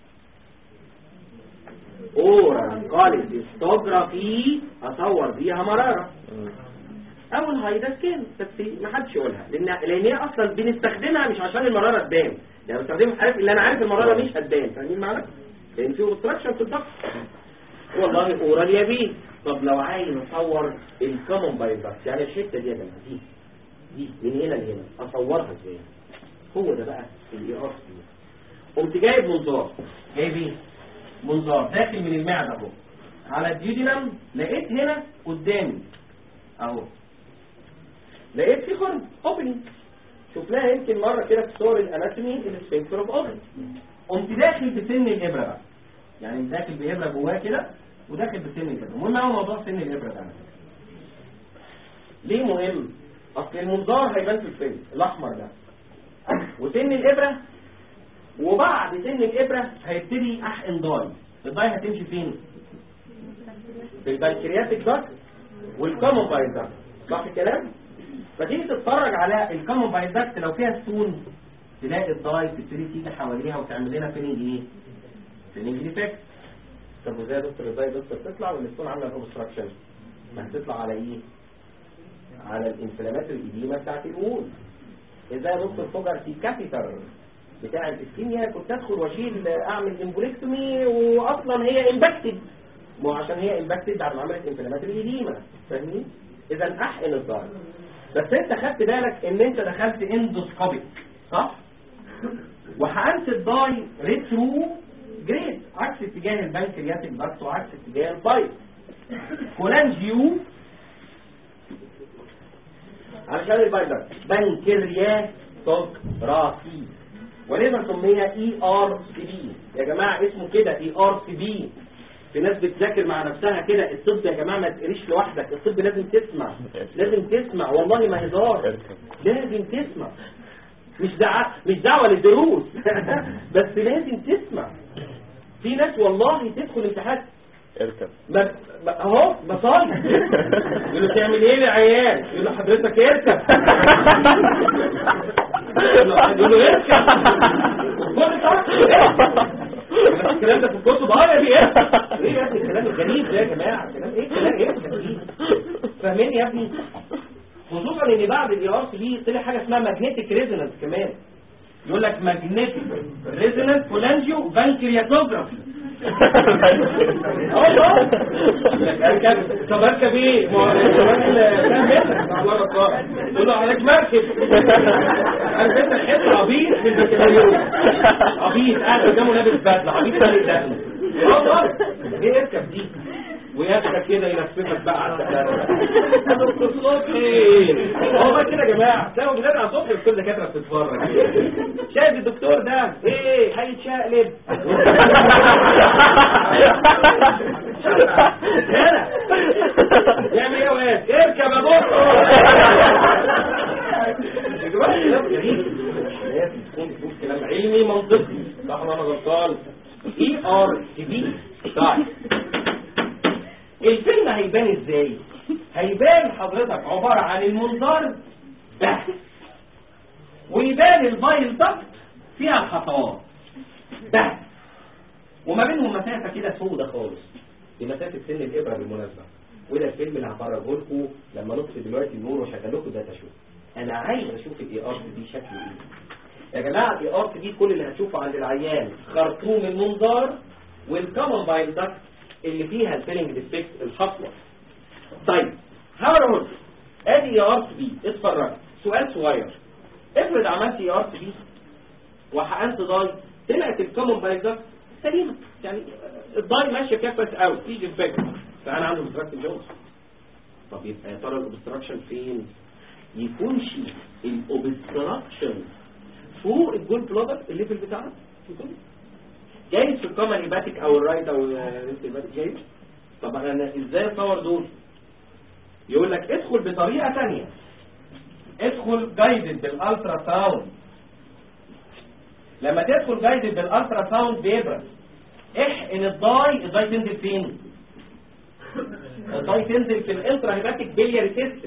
اورال كوليستوجرافي اصور بيها مراره او الهايدا سكين بس ما حدش يقولها لان لان هي اصلا بنستخدمها مش عشان المراره تبان يعني بستخدمها عارف اللي انا عارف المراره مش هتبان فاهمين معنى لان في اوبستراكشن في الضغط والله اورال يا بيه طب لو عايز اصور الكومن بايبرس يعني الحته دي يا جماعه دي دي من هنا لهنا اصورها ازاي هو ده بقى الاي ار سي قمت جايب منظار جايب ايه منظار داخل من المعده اهو على الديودينم لقيت هنا قدامي اهو لقيت في خرم اوبننج شفناها يمكن مره كده في صور الاناتومي السفنكتر اوف اوبن قمت داخل بسن الابره بقى يعني داخل بابره جواه كده وداخل بسن الابره المهم هو موضوع سن الابره ده ليه مهم اصل المنظار هيبان في الفيلم الاحمر ده وسن الابره وبعد سن الابره هيبتدي احقن ضاي الضاي هتمشي فين في البنكرياتيك داكت والكومن بايل داكت صح الكلام فتيجي تتفرج على الكومن بايل داكت لو فيها ستون تلاقي الضاي تبتدي تيجي حواليها وتعمل لنا فيننج ايه فيننج ديفكت طب وازاي يا دكتور ازاي يا دكتور تطلع والستون عامله اوبستراكشن ما هتطلع على ايه على الانفلامات القديمه بتاعت الوول ازاي يا دكتور فجر في كافيتر بتاع الاسكيميا كنت ادخل واشيل اعمل امبوليكتومي واصلا هي امباكتد ما هو عشان هي امباكتد بعد ما عملت انفلامات القديمه فاهمين اذا احقن الظهر بس انت خدت بالك ان انت دخلت اندوسكوبيك صح وحقنت الضاي ريترو جريد عكس اتجاه البنكرياتيك بس وعكس اتجاه البايب كولانجيو علشان البايبر بنكرياتوجرافي ولذا سميها اي ار سي بي يا جماعه اسمه كده اي ار سي بي في ناس بتذاكر مع نفسها كده الطب يا جماعه ما تقريش لوحدك الطب لازم تسمع لازم تسمع والله ما هزار لازم تسمع مش دعوه مش دعوه للدروس بس لازم تسمع في ناس والله تدخل امتحان اركب ما ما- اهو بصاير يقول له تعمل ايه للعيال يقول له حضرتك اركب يقول له اركب كل صح الكلام ده في الكتب اه يا ابني اركب ايه يا ابني الكلام الغريب ده يا جماعه كلام ايه كلام ايه الغريب فاهمين يا ابني خصوصا ان بعد الاي ار سي بي طلع حاجه اسمها ماجنتيك ريزونانس كمان يقول لك ماجنتيك ريزونانس فولانجيو بانكرياتوجرافي اه اركب طب اركب ايه؟ ما هو الراجل فاهم منك الله غلطان يقول له عليك مركب عارف انت الحته عبيط في البكالوريوس عبيط قاعد قدامه لابس بدله عبيط ده دقنه اه ايه اركب دي وياخدك كده يلففك بقى على الدكاتره دكتور صبحي هو بقى كده يا جماعه تلاقوا بلاد على صبحي كل دكاتره بتتفرج شايف الدكتور ده ايه هيتشقلب هنا يعمل ايه يا واد اركب يا دكتور يا جماعه كلام غريب لازم تكون بتقول كلام علمي منطقي صح ولا انا غلطان اي ار تي بي طيب الفيلم هيبان ازاي هيبان حضرتك عبارة عن المنظار ده ويبان الفايل ضغط فيها الخطوات ده وما بينهم مسافة كده سودة خالص دي مسافة سن الإبرة بالمناسبة وده الفيلم اللي هفرجه لكم لما نطفي دلوقتي النور واشغل لكم ده تشوف انا عايز اشوف الاي ار دي شكله ايه يا جماعه الاي ار دي كل اللي هتشوفه عند العيان خرطوم المنظار والكومن بايل داكت اللي فيها الفيلنج ديفكت الحصوه طيب هقول ادي اي ار بي اتفرج سؤال صغير افرض عملت اي ار بي وحقنت داي طلعت الكومن بايزر سليمه يعني الداي ماشيه كده كويس قوي تيجي الفكره فانا عنده obstructive جونز طب يبقى يا ترى الاوبستراكشن فين يكونش الاوبستراكشن فوق الجول بلادر الليفل بتاعنا يكون جايز في الكومن هيباتيك او الرايت او الهيباتيك جايز طب انا ازاي اصور دول يقول لك ادخل بطريقه ثانيه ادخل جايدد بالالترا ساوند لما تدخل جايدد بالالترا ساوند بيبرز احقن الضاي الضاي تنزل فين الضاي تنزل في الانترا هيباتيك بيلياري سيستم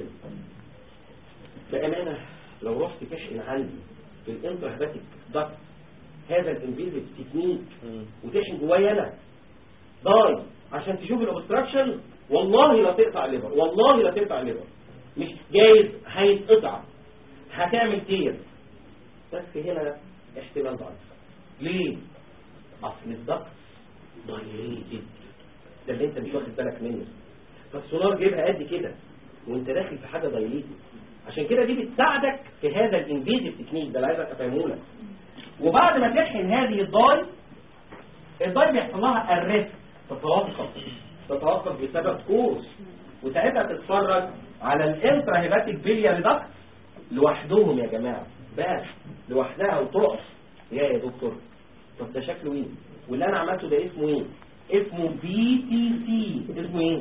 بامانه لو رحت تحقن عندي في الانترا هيباتيك ضغط هذا الانفيزيف تكنيك وتحقن جوايا انا ضاي عشان تشوف الاوبستراكشن والله لا تقطع الليفر والله لا تقطع الليفر مش جايز هيتقطع هتعمل تير بس هنا احتمال ضعيف ليه اصل الضغط ضيق ده اللي انت مش واخد بالك منه فالسونار جايبها قد كده وانت داخل في حاجه ضيقه عشان كده دي بتساعدك في هذا الانفيزيف تكنيك ده اللي عايزك افهمه لك وبعد ما تحقن هذه الضاي الضاي بيحصل لها الريسك تتوقف تتوقف بسبب كورس وساعتها تتفرج على الانترا هيباتيك بيلياري داكت لوحدهم يا جماعه بس لوحدها وتقف يا يا دكتور طب ده شكله ايه واللي انا عملته ده اسمه ايه اسمه بي تي سي اسمه ايه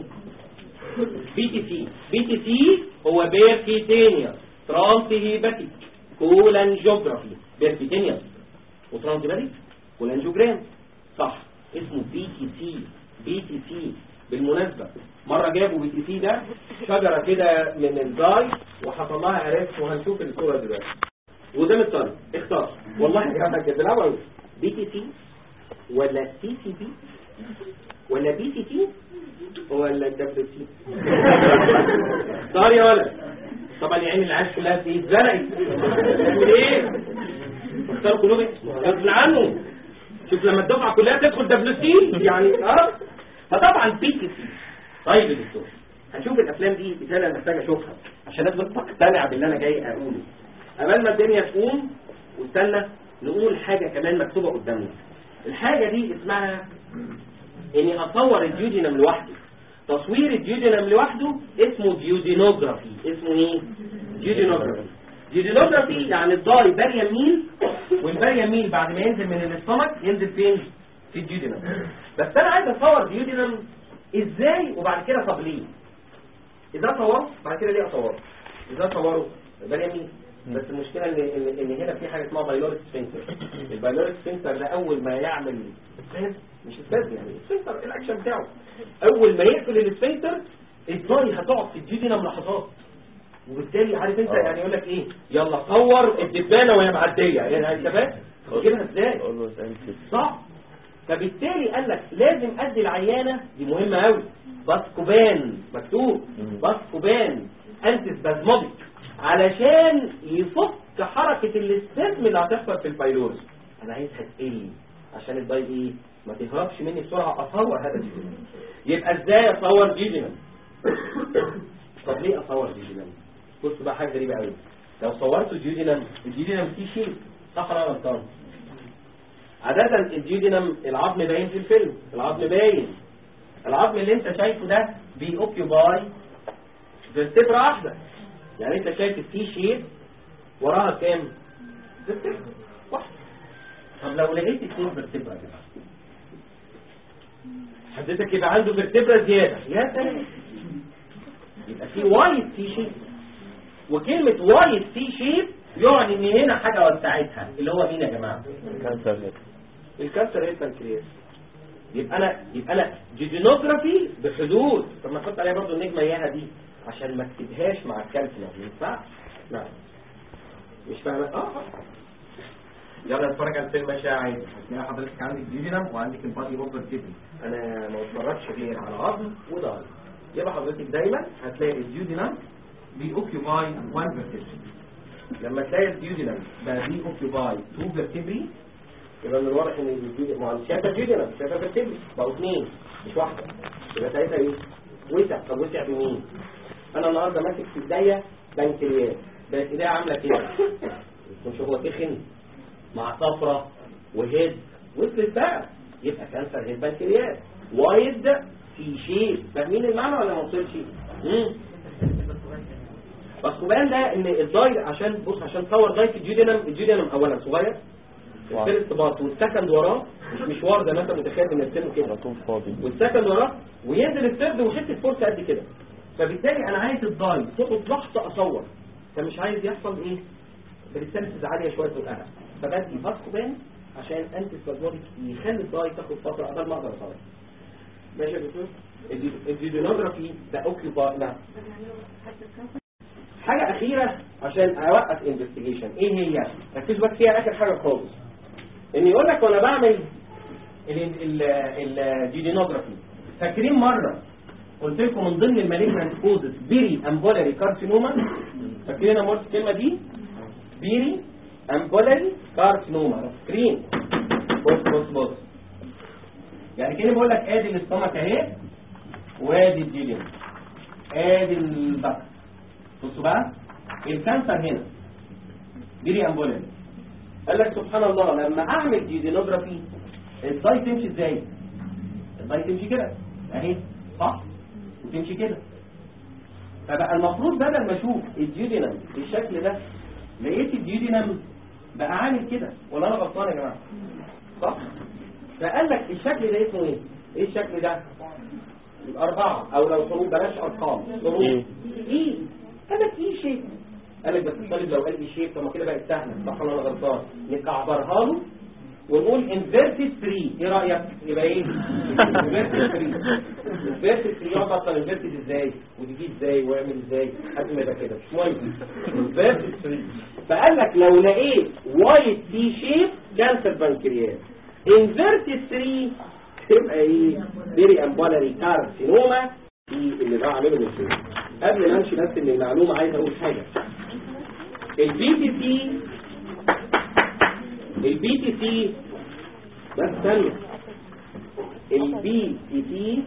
بي تي سي بي تي سي هو بيركيتينيا ترانسي هيباتيك كولانجيوجرافي بيركيتينيا وترانسي كولانجيوجرام صح اسمه بي تي سي بي تي سي بالمناسبة مرة جابوا بي تي سي ده شجرة كده من الجاي وحصل لها ارست وهنشوف الصورة دلوقتي وقدام الطالب اختار والله يا جماعة كده بالعوض بي تي سي ولا سي سي بي ولا بي تي سي ولا دبليو سي اختار يا ولد طبعا يا عيني العيال كلها في اتزنقت تعمل ايه؟ اختار كلهم غصب عنه شوف لما الدفعه كلها تدخل دبليو سي يعني اه فطبعا بي تي سي طيب يا دكتور هنشوف الافلام دي بالتالي انا محتاج اشوفها عشان الناس تقتنع باللي انا جاي اقوله قبل ما الدنيا تقوم واستنى نقول حاجه كمان مكتوبه قدامنا الحاجه دي اسمها اني اصور الديودينم لوحده تصوير الديودينم لوحده اسمه ديودينوجرافي اسمه ايه ديودينوجرافي ديودينوجرافي يعني الضاي باريا ميل والباريا ميل بعد ما ينزل من الاستمك ينزل فين في الديودينم بس انا عايز اصور ديودينم ازاي وبعد كده طب ليه اذا صورت بعد كده ليه اصوره اذا صوره باريا ميل بس المشكلة ان, إن, إن هنا في حاجة اسمها بايلوريك سفنكتر البايلوريك سفنكتر ده اول ما يعمل سباز مش سباز يعني سفنكتر الاكشن بتاعه اول ما يقفل السفنكتر الضاي هتقعد في الديودينم لحظات وبالتالي عارف انت يعني يقول لك ايه يلا صور الدبانه وهي معديه يعني انت فاهم تجيبها ازاي صح فبالتالي قال لك لازم ادي العيانه دي مهمه قوي باسكوبان مكتوب باسكوبان انتي سبازموديك علشان يفك حركه الاستسم اللي هتحصل في البايلورس انا عايزها تقل عشان الضاي ايه ما تهربش مني بسرعه اصور هذا الجيجينم يبقى ازاي اصور جيجينم طب ليه اصور جيجينم بص بقى حاجه غريبه قوي لو صورت الجيجينم الجيجينم فيه شيء صح ولا غلطان عادة الجيجينم العظم باين في الفيلم العظم باين العظم اللي انت شايفه ده بيوكيوباي فيرتبرا واحدة يعني انت شايف التي شيب وراها كام فيرتبرا واحدة طب لو لقيت اثنين فيرتبرا كده حضرتك يبقى عنده فيرتبرا زيادة يا سلام يبقى في وايت تي شيب وكلمة وايت تي شيب يعني ان هنا حاجة وسعتها اللي هو مين يا جماعة كانسر الكانسر هي البنكرياس يبقى انا يبقى انا جيجينوجرافي بحدود طب ما احط عليها برضه النجمه اياها دي عشان ما اكتبهاش مع الكالكولا ما ينفعش نعم مش فاهم اه آه. يلا نتفرج على الفيلم ماشي عادي هتلاقي حضرتك عندك جيجينم وعندك البادي اوفر تيبل انا ما بتفرجش غير على عظم وضهر يبقى حضرتك دايما هتلاقي الجيجينم بيوكيوباي 1 فيرتيبري لما تلاقي الجيجينم بقى بيوكيوباي 2 فيرتيبري يبقى من الواضح ان الجيجينم ما هو شايفه الجيجينم شايفه فيرتيبري بقوا اثنين مش واحده يبقى ساعتها ايه وسع طب وسع بمين انا النهارده ماسك في ايديا بنكرياس بقت ايديا عامله كده مش هو تخن مع صفرة وهيد وصلت بقى يبقى كانسر هيد بنكرياس وايد في شيء فاهمين المعنى ولا ما وصلش؟ مم. باسكوبان ده ان الداي عشان بص عشان تصور دايت الجيودينم الجيودينم اولا صغير الفيرست بارت والسكند وراه مش مشوار زي ما انت متخيل ان السن كده على طول فاضي والسكند وراه وينزل الثيرد وحته فرصه قد كده فبالتالي انا عايز الداي تقعد لحظه اصور فمش عايز يحصل ايه بريستانسز عاليه شويه في القلق فبدي باسكوبان عشان انتي سبازموديك يخلي الداي تاخد فتره قبل ما اقدر اصور ماشي يا دكتور الفي- الفيديونوجرافي ده اوكيوبا لا حاجة أخيرة عشان أوقف انفستيجيشن إيه هي؟ ركزوا بس فيها آخر حاجة خالص إن يقول لك وأنا بعمل الجينوجرافي فاكرين مرة قلت لكم من ضمن المالجنانت كوزز بيري امبولاري كارسينوما فاكرين انا قلت الكلمة دي؟ بيري امبولاري كارسينوما فاكرين؟ بص بص بص يعني كده بقول لك ادي الاستومك اهي وادي الجيلين ادي البكر بصوا بقى الكانسر هنا بيري امبولاري قال لك سبحان الله لما اعمل جيدينوجرافي الداي تمشي ازاي الداي تمشي كده اهي صح وتمشي كده فبقى المفروض بدل ما اشوف الجيودينم بالشكل ده لقيت الجيودينم بقى عامل كده ولا انا غلطان يا جماعه صح فقال لك الشكل ده اسمه ايه ايه الشكل ده أربعة أو لو حروف بلاش أرقام حروف إيه؟ إيه قال لك إيه شيء قال لك بس الطالب لو قال لي شيء طب ما كده بقت سهلة صح ولا أنا غلطان نكعبرها له ونقول انفيرتد 3 ايه رأيك يبقى ايه انفيرتد 3 انفيرتد 3 يقعد اصلا انفيرتد ازاي وتجي ازاي ويعمل ازاي لحد ما يبقى كده مش مهم انفيرتد 3 فقال لك لو لقيت وايت تي شيب كانسر بنكرياس انفيرتد 3 تبقى ايه بيري امبولاري كارسينوما في اللي ده عامله من شويه قبل ما امشي بس من المعلومه عايز اقول حاجه البي تي سي البي تي سي بس ثانيه البي تي سي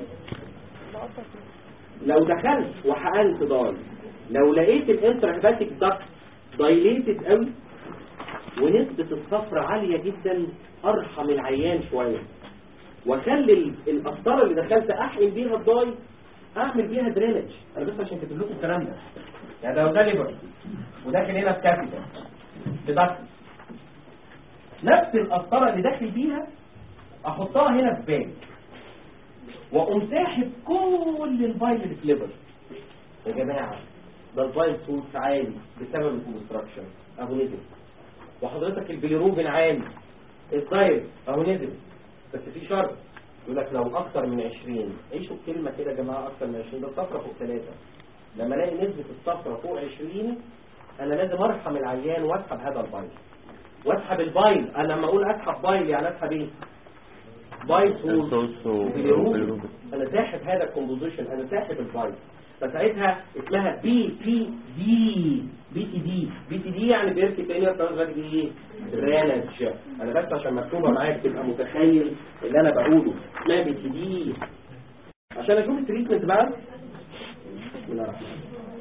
لو دخلت وحقنت داي لو لقيت الانتراهباتيك داكت دايليتد قوي ونسبة الصفر عالية جدا ارحم العيان شوية واخلي ال- القسطره اللي دخلت احقن بيها الضاي اعمل بيها درينج انا بس عشان كاتب لكم الكلام ده يعني لو ده ليبر وداخل هنا في كابيتال في ضغط نفس القسطره اللي داخل بيها احطها هنا في باج واقوم ساحب كل الفايل اللي في ليبر يا جماعه ده الفايل صوت عالي بسبب الكونستراكشن اهو نزل وحضرتك البيليروبين عالي الداير اهو نزل بس في شرط يقول لك لو اكتر من 20 عيشوا الكلمه كده يا جماعه اكتر من 20 ده الصفرة فوق ثلاثة لما الاقي نسبه الصفرة فوق 20 انا لازم ارحم العيان واسحب هذا البايل واسحب البايل انا لما اقول اسحب بايل يعني اسحب ايه بايل صوص صوص وبيليروبين. وبيليروبين. انا ساحب هذا الكومبوزيشن انا ساحب البايل فساعتها اسمها بي تي دي بي تي دي بي تي دي يعني بيركي تاني الترانزاك دي ايه رانج انا بس عشان مكتوبه معاك تبقى متخيل اللي انا بقوله اسمها بي تي دي عشان اشوف التريتمنت بقى بسم الله الرحمن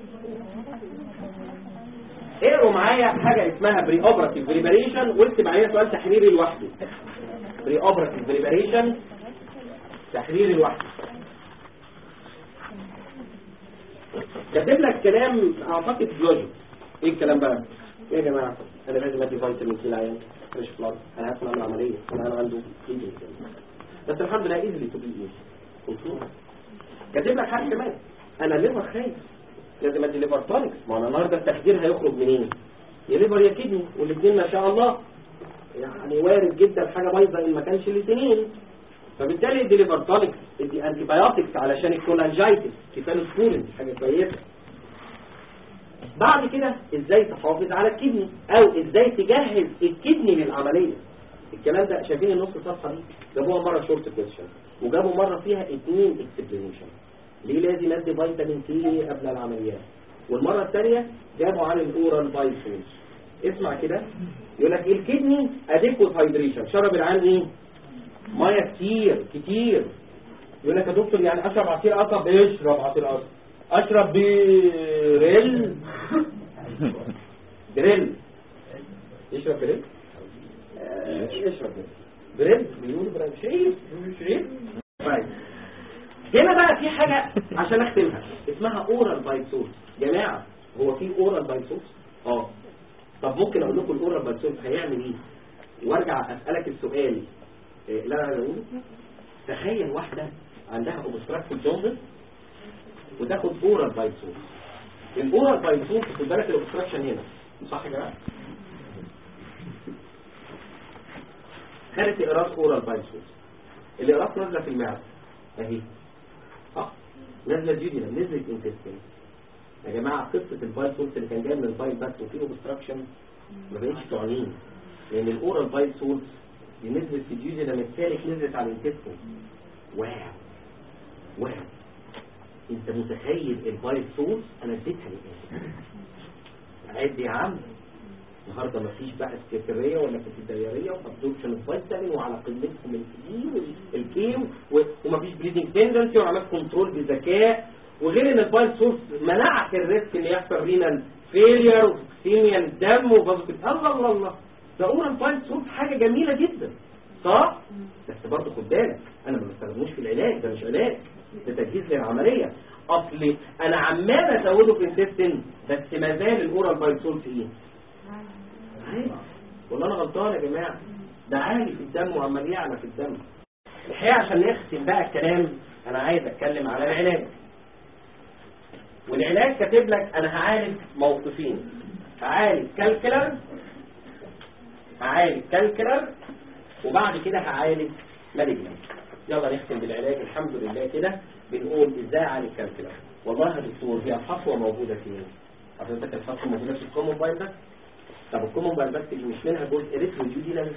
الرحيم. اقروا معايا حاجه اسمها بري اوبراتيف بريباريشن واكتب عليها سؤال تحريري لوحده بري اوبراتيف بريباريشن تحريري لوحده كاتب لك كلام اعتقد لوجيك ايه الكلام بقى ايه يا جماعه انا لازم ادي فيتامين سي العيان مش فلاج انا هدخل اعمل عمليه انا عنده bleeding. بس الحمد لله ايزلي تو بي كاتب لك حاجه كمان انا ليفر خايف لازم ادي ليفر تونكس ما انا النهارده التخدير هيخرج منين يا ليفر يا كدني والاثنين ما شاء الله يعني وارد جدا حاجه بايظه ان ما كانش الاثنين فبالتالي ادي ليفر تونكس ادي انتي بايوتكس علشان الكولانجايتس كيفالوسبورين حاجه كويسه بعد كده ازاي تحافظ على الكدني او ازاي تجهز الكدني للعمليه الكلام ده شايفين النص صفحه دي جابوها مره شورت كويشن وجابوا مره فيها اثنين اكسبلانيشن ليه لازم ادي فيتامين سي قبل العمليات والمره الثانيه جابوا عن الاورال بايسوس اسمع كده يقول لك الكدني اديكوت هايدريشن شرب العين ايه ميه كتير كتير يقول لك يا دكتور يعني اشرب عصير قصب اشرب عصير قصب اشرب بريل بريل يشرب بريل آه، يشرب بريل بريل بيقولوا بريل شيء شيء طيب هنا بقى في حاجة عشان اختمها اسمها اورال بايتسوس جماعة هو في اورال بايتسوس اه طب ممكن اقول لكم الاورال بايتسوس هيعمل ايه وارجع اسالك السؤال إيه لا لا اقوله تخيل واحدة عندها اوبستراكتيف جوندس وتاخد اورال بايتسوس الاورال بايتسوس خد بالك الاوبستراكشن هنا صح يا جماعه خدت اقراص اورال بايتسوس الاقراص نازله في المعده اهي اه نازله جيدنا نزلت انتستين يا جماعه قصه البايتسوس اللي كان جاي من البايل بس وفيه اوبستراكشن ما بقتش تعنين لان الاورال بايتسوس دي نزلت في الجيجنا من الثالث نزلت على الانتستين واو واو انت متخيل البايت سورس انا اديتها للانسان عد يا عم النهارده مفيش بقى سكرتيريه ولا كتديريه وابزوربشن اوف فيتامين وعلى قيمتهم الكي والكي ومفيش بليدنج تندنسي وعملت كنترول بذكاء وغير ان البايت سورس منعت الريسك ان يحصل رينال فيلير وسيميا دم وفازوكت الله الله الله ده اورال بايت سورس حاجه جميله جدا صح بس برضه خد بالك انا ما بستخدموش في العلاج ده مش علاج ده تجهيز للعمليه اصل انا عمال ازوده في السيستم بس ما زال الاورال بايتسول في ايه عادي والله انا غلطان يا جماعه ده عالي في الدم وعمال يعلى في الدم الحقيقه عشان نختم بقى الكلام انا عايز اتكلم على العلاج والعلاج كاتب لك انا هعالج موقفين هعالج كالكلر هعالج كالكلر وبعد كده هعالج مالجنا يلا نختم بالعلاج الحمد لله كده بنقول ازاي اعالج كالكلر والله يا دكتور هي الحصوه موجوده فين حضرتك الحصوه موجوده في الكومون بايل ده طب الكومون بايل ده اللي مش منها جزء ريتروجيدينال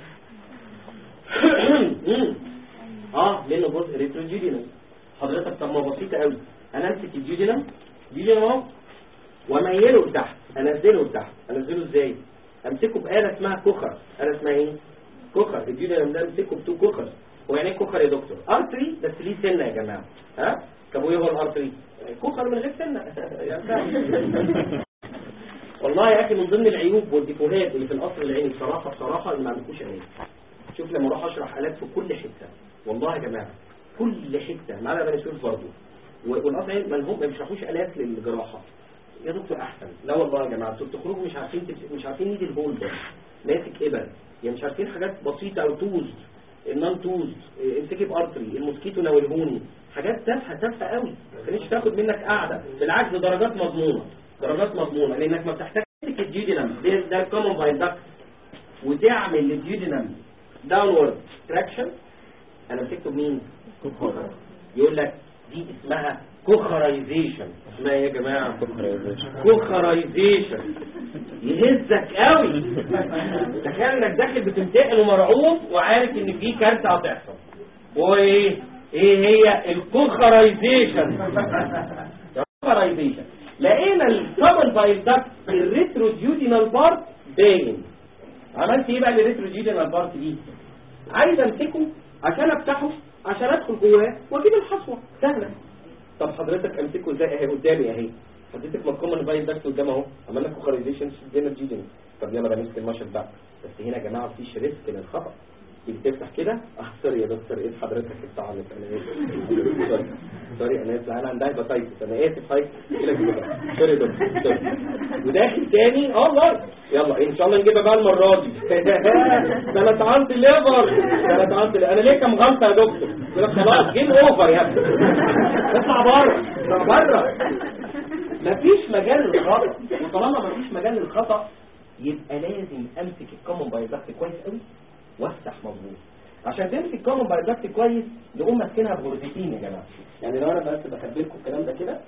اه منه جزء ريتروجيدينال حضرتك طب ما بسيطه قوي انا امسك الجيدينم جيدينم اهو واميله لتحت انزله لتحت انزله ازاي امسكه بآلة اسمها كوخر آلة اسمها ايه كوخر الجيدينم ده امسكه بتو كوخر هو يعني ايه كوخر يا دكتور ارتري بس ليه سنه يا جماعه ها طب وايه هو الارتري كوخر من غير سنه يعني فاهم. والله يا اخي من ضمن العيوب والديفوهات اللي في القصر العيني بصراحه بصراحه اللي ما عندكوش عينين شوف لما اروح اشرح الات في كل حته والله يا جماعه كل حته معانا بني سويف برضه والقصر العيني ما لهم- ما بيشرحوش الات للجراحه يا دكتور احسن لا والله يا جماعه انتوا بتخرجوا مش عارفين تمس- مش عارفين نيد الهول ده ماسك ابر يعني مش عارفين حاجات بسيطه او توز النون توز امسكي بارتري الموسكيتو ناولهوني حاجات تافهه تافهه قوي ما كانتش تاخد منك قاعده بالعكس درجات مضمونه درجات مضمونه لانك ما بتحتاج تمسك الجيودينم ده ده الكومون بايل داكت وتعمل للجيودينم داونورد تراكشن انا مسكته بمين؟ يقول لك دي اسمها كوخرايزيشن اسمها ايه يا جماعه كوخرايزيشن يهزك قوي تخيل انك داخل بتمتحن ومرعوب وعارف ان في كارثه هتحصل وايه ايه هي الكوخرايزيشن الكوخرايزيشن لقينا الكومن بايل داكت الريتروجيودينال بارت باين عملت ايه بقى الريتروجيودينال بارت دي عايز امسكه عشان افتحه عشان ادخل جواه واجيب الحصوه سهله طب حضرتك امسكه ازاي اهي قدامي اهي حضرتك ما تكون باين داكت قدام اهو عملنا كوخرايزيشن شدينا الجيدين طب يلا بقى نمسك المشهد بقى بس هنا يا جماعه مفيش ريسك للخطا تيجي تفتح كده اه سوري يا دكتور ايه حضرتك التعلق انا اسف سوري سوري انا اسف انا عندها هيباتايتس انا اسف هاي كده كده سوري يا دكتور سوري وداخل تاني اه والله يلا ان شاء الله نجيبها بقى المره دي ده انا طعنت الليفر ده انا طعنت انا ليه كام غلطه يا دكتور يقول لك خلاص جيم اوفر يا ابني اطلع بره اطلع بره مفيش مجال للخطا وطالما مفيش مجال للخطا يبقى لازم امسك الكومن بايدكت كويس قوي وافتح مظبوط عشان تمسك الكومن بايدكت كويس نقوم ماسكينها بغرفتين يا جماعه يعني لو انا بس بخبي لكم الكلام ده كده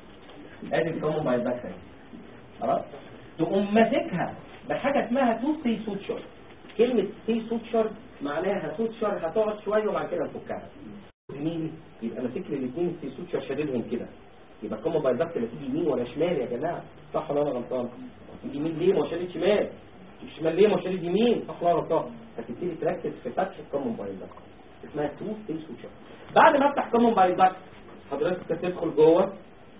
ادي الكومن بايدكت اهي خلاص تقوم ماسكها بحاجه اسمها تو سي سوتشر كلمه سي سوتشر معناها سوتشر هتقعد شويه وبعد كده نفكها يمين يبقى ماسك لي الاثنين سي سوتشر شاددهم كده يبقى الكومن بايدكت لا تيجي يمين ولا شمال يا جماعه صح ولا انا غلطان تيجي يمين ليه ما شالت شمال الشمال ليه ما شالت يمين صح ولا أنا غلطان هتبتدي تركز في فتح الكومن بايدكت اسمها تو سي سوتشر بعد ما افتح كومن بايدكت حضرتك تدخل جوه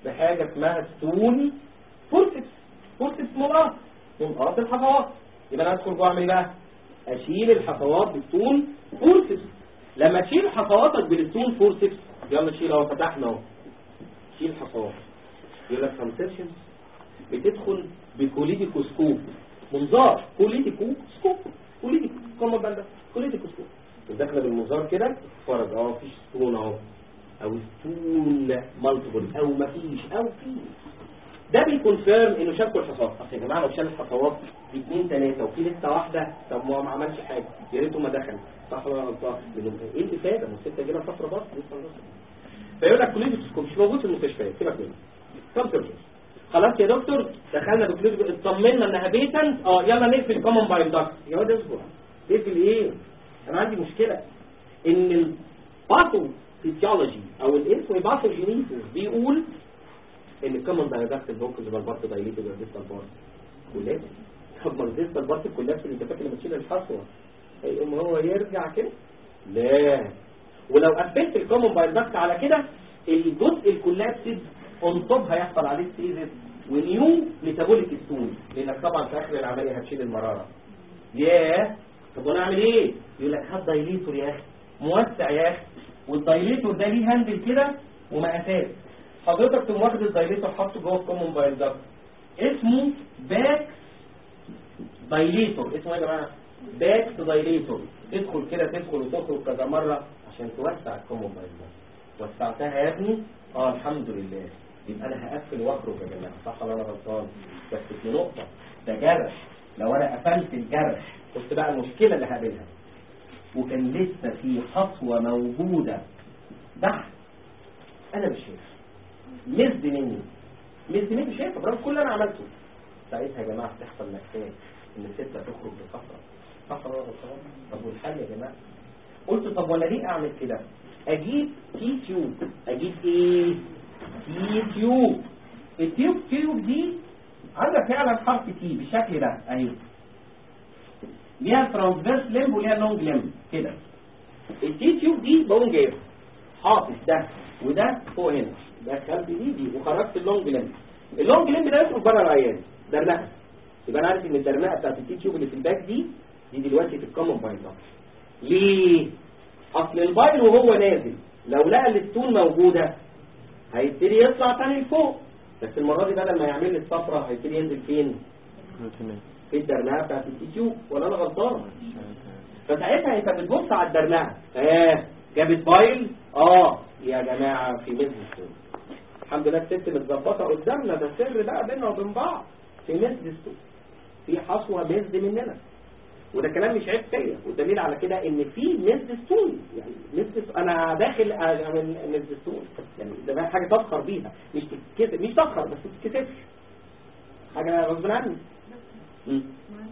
بحاجه اسمها ستون فورسبس فورسبس ملقط ملقط الحفوات يبقى انا ادخل جوه اعمل ايه بقى اشيل الحفوات بالستون فورسبس لما تشيل حفواتك بالستون فورسبس يلا شيل اهو فتحنا اهو شيل حفوات يقول لك سمسيشن بتدخل بكوليديكوسكوب منظار كوليديكوسكوب كوليديكو كما بقى كوليديكوسكوب وداخله بالمنظار كده تتفرج اه فيش ستون اهو او ستون مالتيبل او مفيش او في ده بيكونفيرم انه شال كل الحصوات اصل يا جماعه لو شال الحصوات اثنين ثلاثه وفي لسه واحده طب ما هو ما عملش حاجه يا ريته ما دخل صح ولا غلطان لأنه ايه الافاده ما الست جالها فتره بس لسه ما دخل. فيقول لك كوليدوسكوب مش موجود في المستشفيات سيبك منه كم سيرجن خلاص يا دكتور دخلنا بكليدوسكوب اطمنا انها بيتنت اه يلا نقفل كومن بايل داكت يا واد اصبر تقفل ايه انا عندي مشكله ان الباثو فيسيولوجي او الاسم باثوجينيسيس بيقول ان الكومن بايل داكت البوكس بالبارت دايليتد والديستال بارت كولابس طب ما الديستال بارت كولابس اللي انت فاكر لما تشيل الحصوه هيقوم هو يرجع كده لا ولو قفلت الكومن بايل داكت على كده الجزء الكولابسد اون توب هيحصل عليه سيزس ونيو ميتابوليك ستون لانك طبعا في اخر العمليه هتشيل المراره ياه طب وانا اعمل ايه يقول لك هات دايليتور يا اخي موسع يا اخي والدايليتور ده ليه هاندل كده ومقاسات حضرتك تقوم واخد الدايليتور حاطه جوه الكومن بايل داكت اسمه باك دايليتور اسمه ايه يا جماعه باك دايليتور تدخل كده تدخل وتخرج كذا مره عشان توسع الكومن بايل داكت وسعتها يا ابني اه الحمد لله يبقى انا هقفل واخرج يا جماعه صح ولا انا غلطان بس في نقطه ده جرح لو انا قفلت الجرح كنت بقى المشكله اللي هقابلها وكان لسه في حصوه موجوده تحت انا مش شايف مزد مني مزد مني شايفه برغم كل اللي انا عملته ساعتها يا جماعه بتحصل مأساة ان الست تخرج بفتره صح ولا غلطان طب والحل يا جماعه قلت طب وانا ليه اعمل كده اجيب تي تيوب اجيب ايه تي تيوب التيوب تيوب دي عندها فعلا حرف تي بالشكل ده اهي ليها ترانسفيرس ليمب وليها لونج ليمب كده التي تيوب دي بقوم جايبها حاطط ده وده فوق هنا دخلت دي دي وخرجت اللونج ليمب اللونج ليمب ده يخرج بره العيان درنقه يبقى انا عارف ان الدرنقه بتاعت التي تيوب اللي في الباك دي دي دلوقتي في الكومن باين ليه اصل البايل وهو نازل لو لقى الستون موجودة هيبتدي يطلع تاني لفوق بس المرة دي بدل ما يعمل لي الصفرة هيبتدي ينزل فين في الدرنقة بتاعت التيوب ولا انا غلطان فساعتها انت بتبص على الدرنقة اه جابت بايل اه يا جماعة في مثل الستون الحمد لله الست متظبطة قدامنا ده سر بقى بيننا وبين بعض في مثل الستون في حصوة مزد مننا وده كلام مش عيب فيا والدليل على كده ان في مزد ستون يعني مزد انا داخل اعمل مزد ستون يعني ده بقى حاجه تفخر بيها مش تتكسف مش تفخر بس ما تتكسفش حاجه غصب عني مم.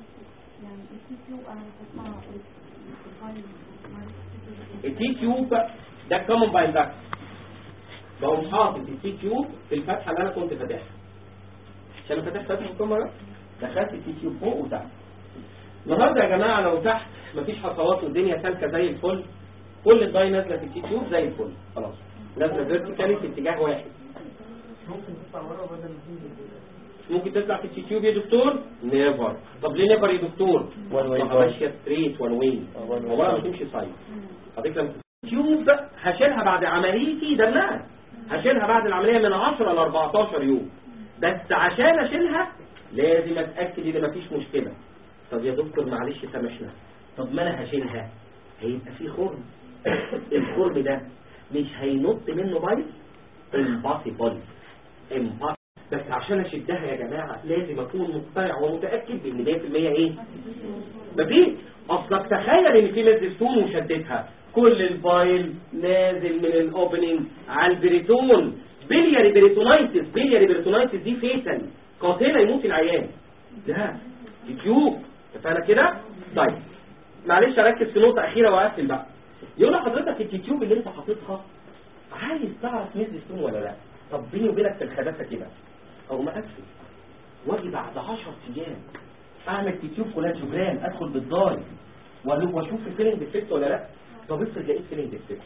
التي تيوب ده كومن باين داكت بقوم حاطط التي تيوب في الفتحه اللي انا كنت فاتحها عشان فتحت فتحه الكاميرا دخلت التي تيوب فوق وتحت النهارده يا جماعه لو تحت مفيش حصوات والدنيا سالكه زي الفل كل الضاي نازله في التي تيوب زي الفل خلاص نازله فيرتيكالي في اتجاه واحد ممكن تطلع ورا بدل ما تنزل ممكن تطلع في التي تيوب يا دكتور نيفر طب ليه نيفر يا دكتور One way ما ماشيه ستريت وان واي آه، one way عمرها ما down. تمشي سايد حضرتك لما تيوب هشيلها بعد عمليتي دمها هشيلها بعد العمليه من 10 ل 14 يوم بس عشان اشيلها لازم اتاكد ان مفيش مشكله طب يا دكتور معلش سامحنا طب ما انا هشيلها هيبقى في خرم الخرم ده مش هينط منه بايظ impossible impossible بس عشان اشدها يا جماعه لازم اكون مقتنع ومتاكد ان 100% ايه مفيش اصلك تخيل ان في مز ستون وشدتها كل الفايل نازل من الاوبننج على البريتون بلياري بريتونايتس بلياري بريتونايتس دي فيتال قاتله يموت العيان ده دي تيوب اتفقنا كده طيب معلش اركز في نقطه اخيره واقفل بقى يقول لحضرتك التيوب اللي انت حاططها عايز تعرف مز ستون ولا لا طب بيني وبينك في الخباثه كده او ما اقفل واجي بعد 10 ايام اعمل تيوب كولاتوجرام ادخل بالضاي وألو- واشوف الفيلنج ديفكت ولا لا طب افرض لقيت فيلنج ديفكت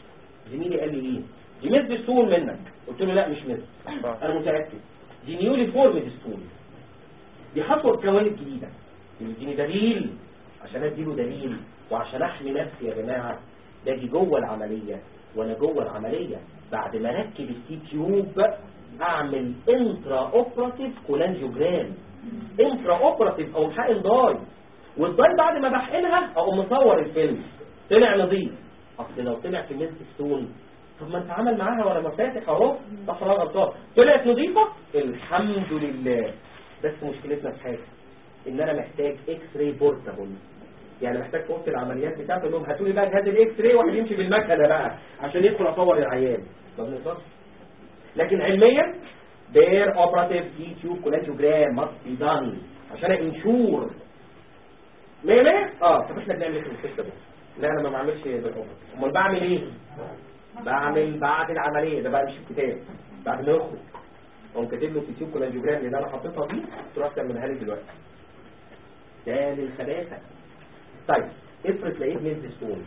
زميلي قال لي ايه دي مد ستون منك قلت له لا مش مد انا متاكد دي نيولي فورمد ستون دي خطوه كوانت جديده يديني دليل عشان اديله دليل وعشان احمي نفسي يا جماعه باجي جوه العمليه وانا جوه العمليه بعد ما اركب السي تيوب اعمل انترا اوبراتيف كولانجيوجرام انترا اوبراتيف او حقن ضاي والضاي بعد ما بحقنها اقوم مصور الفيلم طلع نظيف اصل لو طلع في ميلك ستون طب ما انت عمل معاها ولا مفاتح اهو صح ولا غلطان طلعت نظيفه الحمد لله بس مشكلتنا في حاجه ان انا محتاج اكس راي بورتابل يعني محتاج في اوضه العمليات بتاعته اقول لهم هاتوا لي بقى جهاز الاكس راي واحد يمشي بالمكنه بقى عشان يدخل اصور العيان ما بنقدرش لكن علميا بير اوبراتيف دي تيوب كولانجيوجرام ماست بي دان عشان انشور مية مية اه طب احنا بنعمل ايه في الكشف ده لا انا ما بعملش بالاوبراتيف امال بعمل ايه بعمل بعد العمليه ده بقى مش الكتاب بعد ما يخرج اقوم كاتب له في تيوب كولانجيوجرام اللي انا حاططها دي تروح تعملها لي دلوقتي ده للخباثه طيب افرض لقيت ميز ستون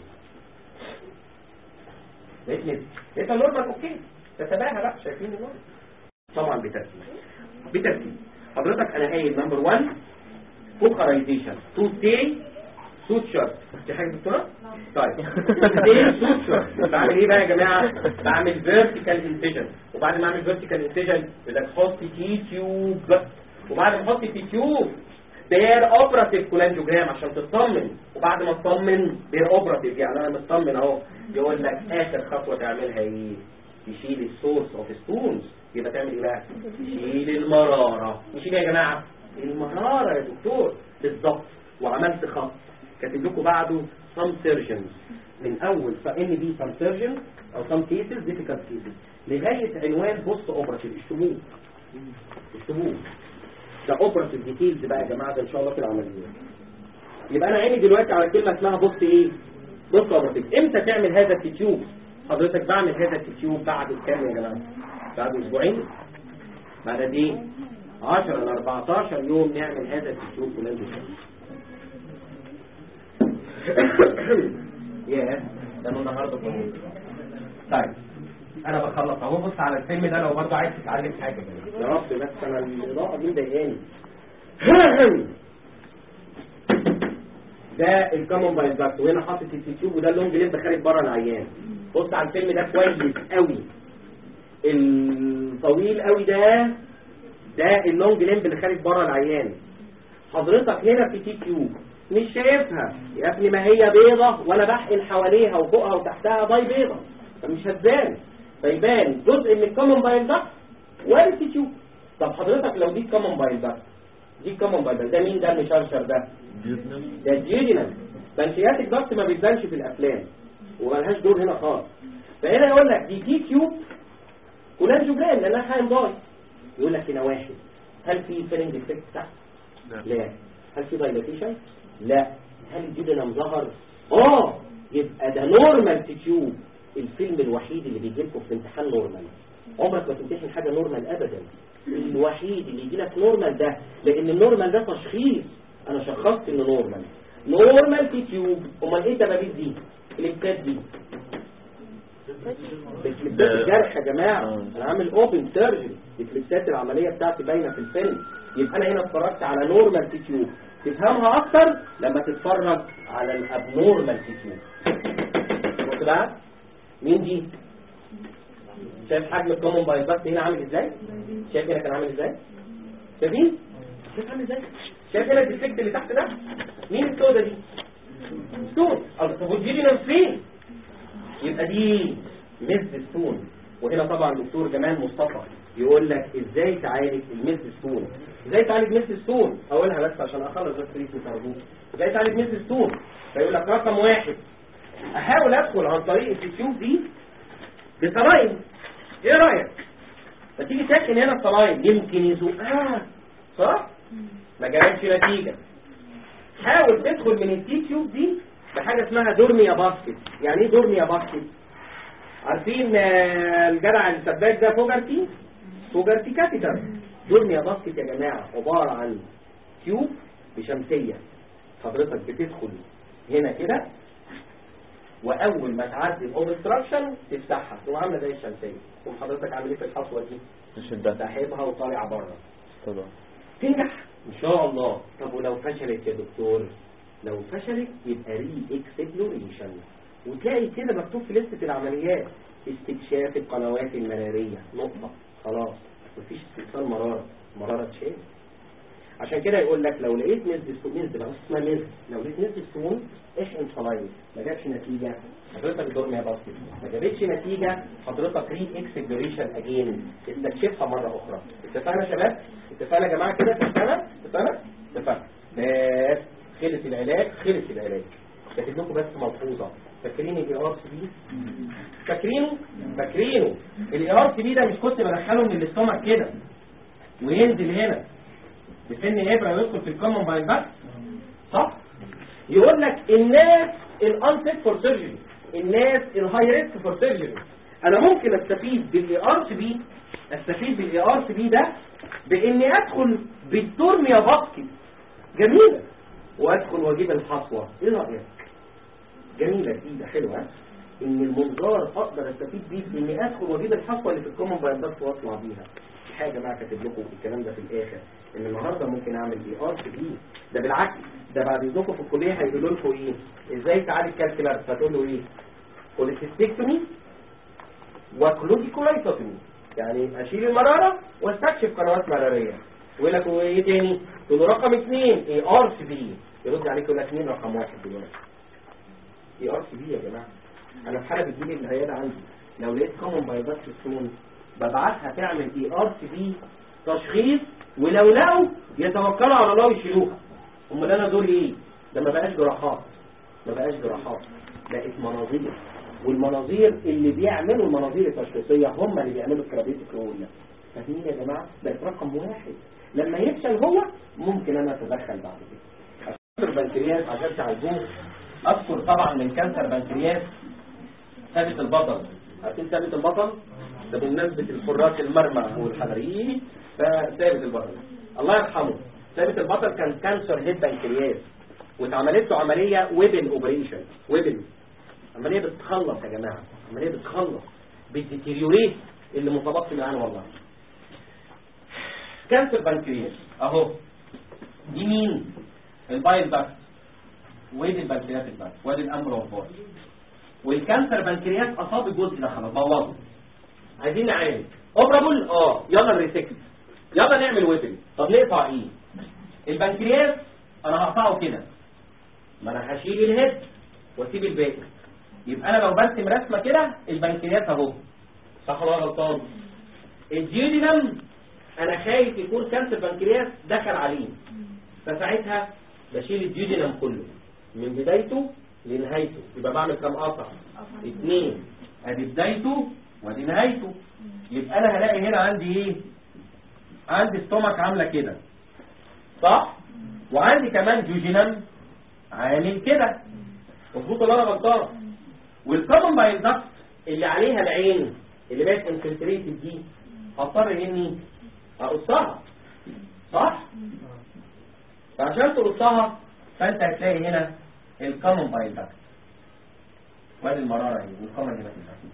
لقيت ميز لقيتها نورمال اوكي تتباهى بقى شايفين النورمال طبعا بترتيب بترتيب حضرتك انا قايل نمبر 1 فوكرايزيشن تو ستي سوتشر دي حاجه دكتوره طيب ستي سوتشر بعمل ايه بقى يا جماعه بعمل فيرتيكال انسيجن وبعد ما اعمل فيرتيكال انسيجن بدك تحط تي تيوب وبعد ما احط تي تيوب بير اوبراتيف كولانجوجرام عشان تطمن وبعد ما تطمن بير اوبراتيف يعني انا مطمن اهو يقول لك اخر خطوه تعملها ايه تشيل السورس اوف ستونز يبقى تعمل ايه بقى تشيل المراره نشيل ايه يا جماعه المراره يا دكتور بالظبط وعملت خط كاتب لكم بعده some surgeons من اول فان بي some surgeons او some cases difficult cases لغايه عنوان بوست اوبراتيف اشتموه اشتموه ده اوبراتيف ديتيلز بقى يا جماعه ده ان شاء الله في العمليات يبقى انا عيني دلوقتي على كلمه اسمها بوست ايه بوست اوبراتيف امتى تعمل هذا التيوب حضرتك بعمل هذا التيوب بعد كام يا جماعه بعد اسبوعين بعد قد ايه 10 ل 14 يوم نعمل هذا التيوب ولازم ياه ده انا النهارده بقول طيب انا بخلص اهو بص على الفيلم ده لو برضه عايز تتعلم حاجه يا رب بس انا الاضاءه دي مضايقاني ده الكومون بايزاكت وهنا حاطط التيوب وده اللونج ليمب خارج بره العيان بص على الفيلم ده كويس قوي الطويل قوي ده ده اللونج ليمب اللي خارج بره العيان حضرتك هنا في تي تيوب مش شايفها يا ابني ما هي بيضة وانا بحقن حواليها وفوقها وتحتها باي بيضة فمش هتبان فيبان جزء من الكومن بايل ده والتي تيوب طب حضرتك لو دي الكومن بايل ده دي الكومن بايل ده ده مين ده المشرشر ده ده الجيجينال بنشياتك ضغط ما بيتبانش في الافلام وملهاش دور هنا خالص فهنا يقول لك دي تي تيوب كولانجوجرام لانها حقن باي يقول لك هنا واحد هل في فيلنج افكت تحت لا هل في دايلاتيشن لا هل الجدنم ظهر اه يبقى ده نورمال تيوب الفيلم الوحيد اللي بيجي لكم في امتحان نورمال عمرك ما تمتحن حاجه نورمال ابدا الوحيد اللي يجي لك نورمال ده لان النورمال ده تشخيص انا شخصت انه نورمال نورمال تيوب امال ايه دبابيس دي الكليبات دي الكليبات الجرح يا جماعه انا عامل اوبن سيرجري الكليبات العمليه بتاعتي باينه في الفيلم يبقى انا هنا اتفرجت على نورمال تيوب تفهمها اكتر لما تتفرج على الابنورمال تيوب بص بقى مين دي شايف حجم الكومون بايباس هنا عامل ازاي شايف هنا كان عامل ازاي شايفين شايف عامل ازاي شايف هنا الديفكت اللي تحت ده مين السودا دي ستون طب والجيجينال فين يبقى دي مز ستون وهنا طبعا دكتور جمال مصطفى يقول لك ازاي تعالج الميز ستون ازاي تعالج ميز ستون اقولها بس عشان اخلص بس ريت وترجوه ازاي تعالج ميز ستون فيقول لك رقم واحد احاول ادخل عن طريق التيوب دي بصلاين ايه رايك ما تيجي تاكل هنا الصلاين يمكن يزقها صح ما جابش نتيجه حاول تدخل من التي تيوب دي بحاجه اسمها دورميا باسكت يعني ايه دورميا باسكت عارفين الجدع السباك ده فوجرتي فوجرتي كاتيتر دورميا باسكت يا جماعه عباره عن تيوب بشمسيه حضرتك بتدخل هنا كده واول ما تعدي الاوبستراكشن تفتحها تقوم عامله زي الشمسيه تقوم حضرتك عامل ايه في الحصوه دي تشدها ساحبها وطالع بره طبعا تنجح ان شاء الله طب ولو فشلت يا دكتور لو فشلت يبقى ري اكسبلوريشن وتلاقي كده مكتوب في لستة العمليات استكشاف القنوات المرارية نقطة خلاص مفيش استئصال مرارة مرارة تشيل عشان كده يقول لك لو لقيت نسبة سمون نسبة بقى اسمها نسبة لو لقيت نسبة سمون احقن صلايد ما جابش نتيجة حضرتك الدور يا باسكت ما جابتش نتيجة حضرتك ري اكسبلوريشن اجين استكشفها مرة اخرى اتفقنا يا شباب اتفقنا يا جماعة كده اتفقنا اتفقنا اتفقنا بس خلص العلاج خلص العلاج كاتب لكم بس ملحوظة فاكرين الاي ار سي بي فاكرينه فاكرينه الاي ار سي بي ده مش كنت بدخله من الاستومك كده وينزل هنا بسن ابره ويدخل في الكومن باين باك صح يقول لك الناس الانسيت فور سيرجري الناس الهاي ريسك فور سيرجري انا ممكن استفيد بالاي ار سي بي استفيد بالاي ار سي بي ده باني ادخل بالتورميا باسكت جميله وادخل واجيب الحصوه ايه رايك جميله جديده حلوه ان المنظار اقدر استفيد بيه باني ادخل واجيب الحصوه اللي في الكومن باين باك واطلع بيها في حاجه يا جماعه كاتب لكم الكلام ده في الاخر ان النهارده ممكن اعمل بي ار سي بي ده بالعكس ده بعد اذنكم في الكليه هيقولوا لكم ايه ازاي تعالج كالكولار فتقول له ايه كوليسيستكتومي وكلوديكولايتوتومي يعني اشيل المراره واستكشف قنوات مراريه ويقول لك وايه تاني تقول له رقم اثنين اي ار سي بي يرد عليك يقول لك مين رقم واحد دلوقتي اي ار سي بي يا جماعه انا في حاله بتجيلي العياده عندي لو لقيت كومن بايبات سون ببعتها تعمل اي ار سي بي تشخيص ولو لقوا يتوكلوا على الله ويشيلوها امال انا دول ايه ده ما بقاش جراحات ما بقاش جراحات بقت مناظير والمناظير اللي بيعملوا المناظير التشخيصيه هم اللي بيعملوا الكرابيتك رولة فاهمين يا جماعه بقت رقم واحد لما يفشل هو ممكن انا اتدخل بعد كده كانسر بنكرياس عشان تعالجوه اذكر طبعا من كانسر بنكرياس ثابت البطل عارفين ثابت البطل ده بمناسبة الحراس المرمى والحضريين فثابت البطل الله يرحمه ثابت البطل كان كانسر هيد بنكرياس واتعملت له عملية ويبن اوبريشن ويبن عملية بتخلص يا جماعة عملية بتخلص بالديتيريوريت اللي متبقي معانا والله كانسر بنكرياس اهو دي مين البايل باكت وادي البنكرياس الباكت وادي الامر والبول والكانسر بنكرياس اصاب الجزء ده خلاص بوظه عايزين نعالج اوبرابل اه يلا نريسكت يلا نعمل ويبل طب نقطع ايه البنكرياس انا هقطعه كده ما انا هشيل الهيد واسيب الباقي يبقى انا لو برسم رسمه كده البنكرياس اهو صح ولا غلطان الجيودينم انا خايف يكون كانسر بنكرياس دخل عليه فساعتها بشيل الجيودينم كله من بدايته لنهايته يبقى بعمل كام قطع اتنين ادي بدايته وادي نهايته يبقى انا هلاقي هنا عندي ايه عندي ستومك عامله كده صح وعندي كمان جوجينم عامل كده مظبوط ولا انا غلطان والكومن بايل داكت اللي عليها العين اللي بقت انفلتريتد دي هضطر اني اقصها صح فعشان تقصها فانت هتلاقي هنا الكومن بايل داكت وادي المراره اهي والكومن هيماتيك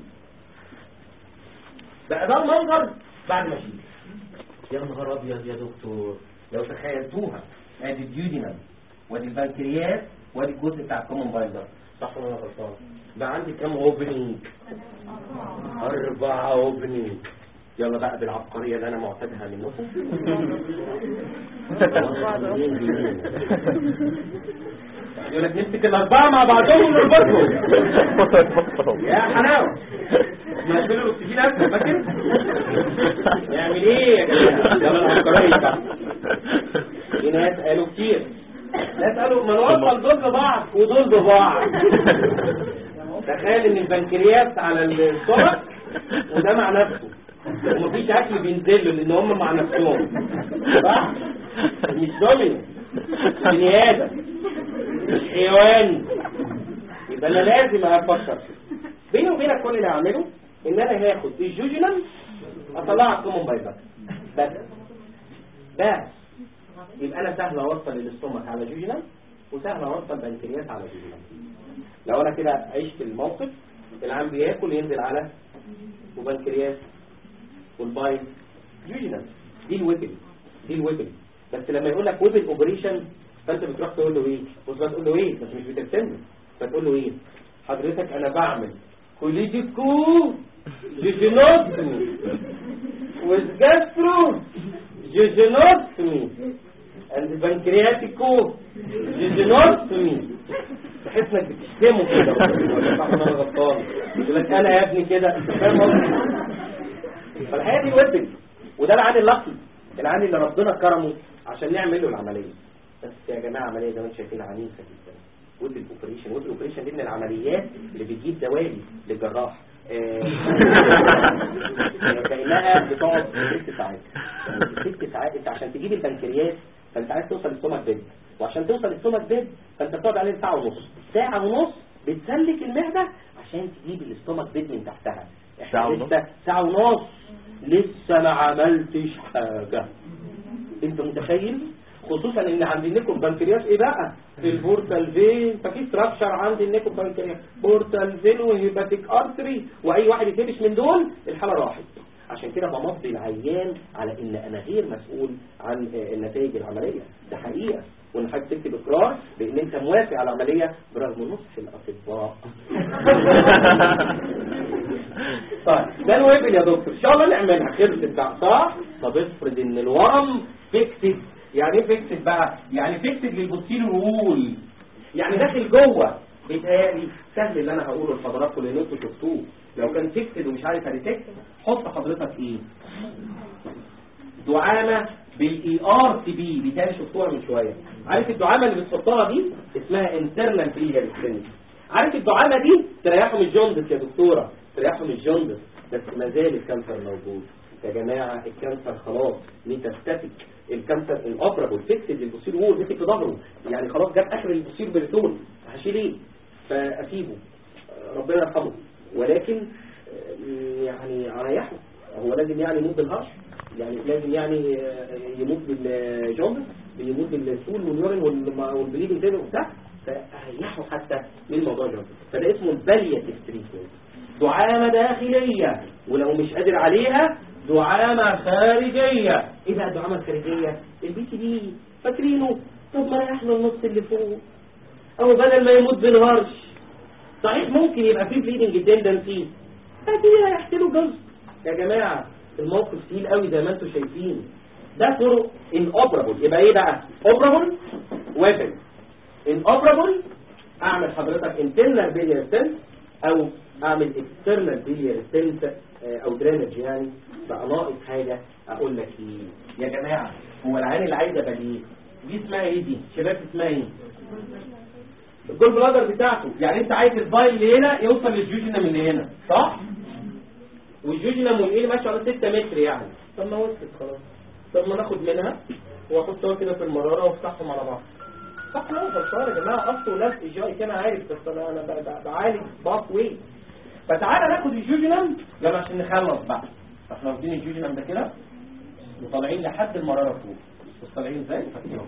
بقى ده المنظر بعد ما اشيل يا نهار ابيض يا دكتور لو تخيلتوها ادي الديودينم وادي البنكرياس وادي الجزء بتاع الكومن بايل داكت صح ولا انا غلطان بقى عندي كام اوبننج اربعة اوبننج يلا بقى بالعبقرية اللي انا معتادها منكم يقول لك نمسك الاربعة مع بعضهم ونربطهم يا حلاوة ما يقبلوا الاكسجين اسهل فاكر يعمل ايه يا جماعة يلا العبقرية بقى في ناس قالوا كتير ناس قالوا ما نوصل دول ببعض ودول ببعض تخيل ان البنكرياس على السمك وده مع نفسه ومفيش اكل بينزل له لان هم مع نفسهم صح مش دومينو بني ادم مش حيوان يبقى انا لازم افكر بيني وبينك كل اللي هعمله ان انا هاخد الجوجينم اطلعها كومون بايبر بس بس يبقى انا سهل اوصل الاستومك على جوجينم وسهل اوصل بنكرياس على جوجينم لو انا كده عشت الموقف العام بياكل ينزل على وبنكرياس والبايل يوجنال دي الويبل دي الويبل بس لما يقول لك ويبل اوبريشن فانت بتروح تقول له ايه بص بقى تقول له ايه بس مش بترسم فتقول له ايه حضرتك انا بعمل كوليجيكو جيجينوتمي والجاسترو جيجينوتمي اند بنكرياتيكو جيجينوتمي تحس انك بتشتمه كده ولا صح انا غلطان يقول لك انا يا ابني كده انت فاهم قصدي فالحقيقه دي الويبل وده العادي اللقي العادي اللي ربنا كرمه عشان نعمل له العمليه بس يا جماعه عمليه زي ما انتم شايفين عنيفه جدا ويبل اوبريشن ويبل اوبريشن دي من العمليات اللي بتجيب دوالي للجراح آه، كانها بتقعد ست ساعات يعني ست ساعات انت عشان تجيب البنكرياس فانت عايز توصل للسtomach بيد وعشان توصل للسtomach بيد فانت بتقعد عليه ساعه ونص ساعه ونص بتسلك المعده عشان تجيب الستومك بيد من تحتها احنا ساعة ونص؟ لسه ساعه ونص لسه ما عملتش حاجه انت متخيل خصوصا ان عند النيكو بنكرياس ايه بقى البورتال فين ففي ستراكشر عند النيكو بنكرياس بورتال فين وهيباتيك ارتري واي واحد يتبش من دول الحاله راحت عشان كده بمضي العيان على ان انا غير مسؤول عن آه، النتائج العمليه ده حقيقه وان حضرتك تكتب اقرار بان انت موافق على العمليه برغم نصح الاطباء طيب ده الويبل يا دكتور ان شاء الله نعملها خلصت بقى صح طب افرض ان الورم فيكسد يعني ايه فيكسد بقى يعني فيكسد للبوتيل وول يعني داخل جوه بيتهيألي سهل اللي انا هقوله لحضراتكم لان انتوا شفتوه لو كان فيكسد ومش عارف هريتكت حط حضرتك ايه دعامة بالاي ار تي بي بالتالي شفتوها من شوية عارف الدعامة اللي بتحطها دي اسمها انترنال فيليال ستنت عارف الدعامة دي تريحهم الجوندس يا دكتورة تريحهم الجوندس بس ما زال الكانسر موجود يا جماعة الكانسر خلاص ميتاستاتيك الكانسر الاوبرابل فيكسد للبوسير وول مسك في ظهره يعني خلاص جاب اخر البوسير بريتون هشيل ايه فاسيبه ربنا يرحمه ولكن آه، يعني اريحه هو لازم يعني يموت بالهرش يعني لازم يعني آه، يموت بالجوندس يموت بالسول واليورين والم- والبليدنج كده وبتاع فاريحه حتى من موضوع الجوندس فده اسمه البالياتيف تريتمنت دعامة داخلية ولو مش قادر عليها دعامة خارجية ايه بقى الدعامة الخارجية البي تي دي فاكرينه طب ما ريح له النص اللي فوق او بدل ما يموت بالهرش صحيح ممكن يبقى فيه بليدنج تندنسي ادي ريحت له جزء يا جماعة الموقف تقيل قوي زي ما انتم شايفين ده طرق الاوبرابل يبقى ايه بقى اوبرابل ويبل الاوبرابل اعمل حضرتك internal biliary stent او اعمل external biliary stent آه، او درينج يعني بقى ناقص حاجة اقول لك ايه يا جماعة هو العين اللي عايزة باليه دي اسمها ايه دي شباب اسمها ايه الجول بلادر بتاعته يعني انت عايز البايل اللي هنا يوصل للجوجينم اللي هنا صح والجوجينم والايه ماشي على 6 متر يعني طب ما وصلت خلاص طب ما ناخد منها واحطها كده في المراره وافتحهم على بعض صح انا غلطان يا جماعه اصل ولاد جاي كان عارف بس انا انا ب- ب- بعالج باث واي فتعالى ناخد الجوجينم يلا عشان نخلص بقى احنا واخدين الجوجينم ده كده وطالعين لحد المراره فوق بص طالعين ازاي فاكرين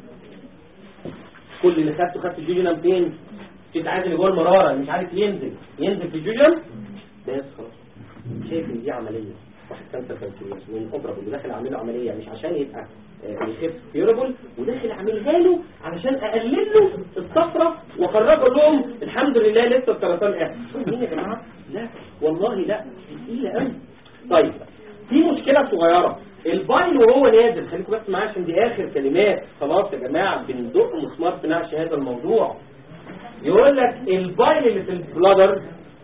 كل اللي خدته خدت الجوجينم فين كنت عايز اللي جوه المراره مش عارف ينزل ينزل في الجوجينم بس خلاص شايف ان دي عمليه واحد كانسر بنكرياس من اوبرابل وداخل اعمل له عمليه مش عشان يبقى آه، يخف كيورابل وداخل اعملها له علشان اقلل له الصفرة واخرجه لهم الحمد لله لسه السرطان قاعد مين يا جماعه لا والله لا تقيله قوي طيب في مشكله صغيره البايل وهو نازل خليكم بس معايا عشان دي اخر كلمات خلاص يا جماعه بندق مسمار في نعش هذا الموضوع يقول لك البايل اللي في البلادر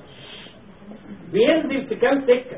بينزل في كام سكه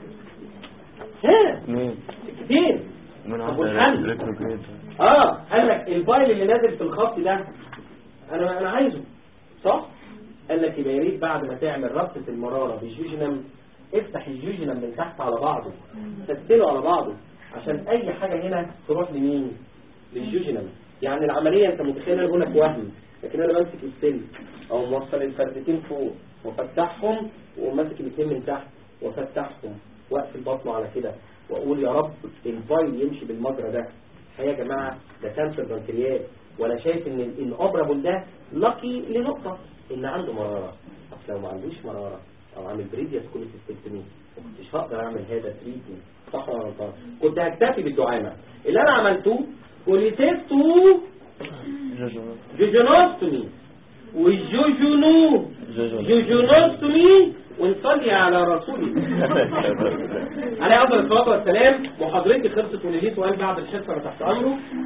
ها اثنين سكتين من طب عند والحل؟ الريتروجريد اه قال لك الفايل اللي نازل في الخط ده انا انا عايزه صح قال لك يبقى يا ريت بعد ما تعمل ربطه المراره بالجوجينم افتح الجوجينم من تحت على بعضه تسله على بعضه عشان اي حاجه هنا تروح لمين للجوجينم يعني العمليه انت متخيل انا بقول لك وهم لكن انا بمسك السلك او موصل الفردتين فوق وافتحهم وماسك الاثنين من تحت وافتحهم واقفل بطنه على كده واقول يا رب الفايل يمشي بالمجرى ده الحقيقه يا جماعه ده كانسر بنكرياس ولا شايف ان الاوبرابل ده لاكي لنقطه ان عنده مراره اصل لو ما عندوش مراره او عامل بريدياس كوليسيستكتومي ما كنتش هقدر اعمل هذا تريتمنت صح ولا غلطان كنت هكتفي بالدعامه اللي انا عملته كوليسيستو جوجونوستومي والجوجونو جوجونوستومي ونصلي على رسول الله عليه افضل الصلاه والسلام محاضرتي خلصت ونجيت وقال بعد الحصه أنا تحت امره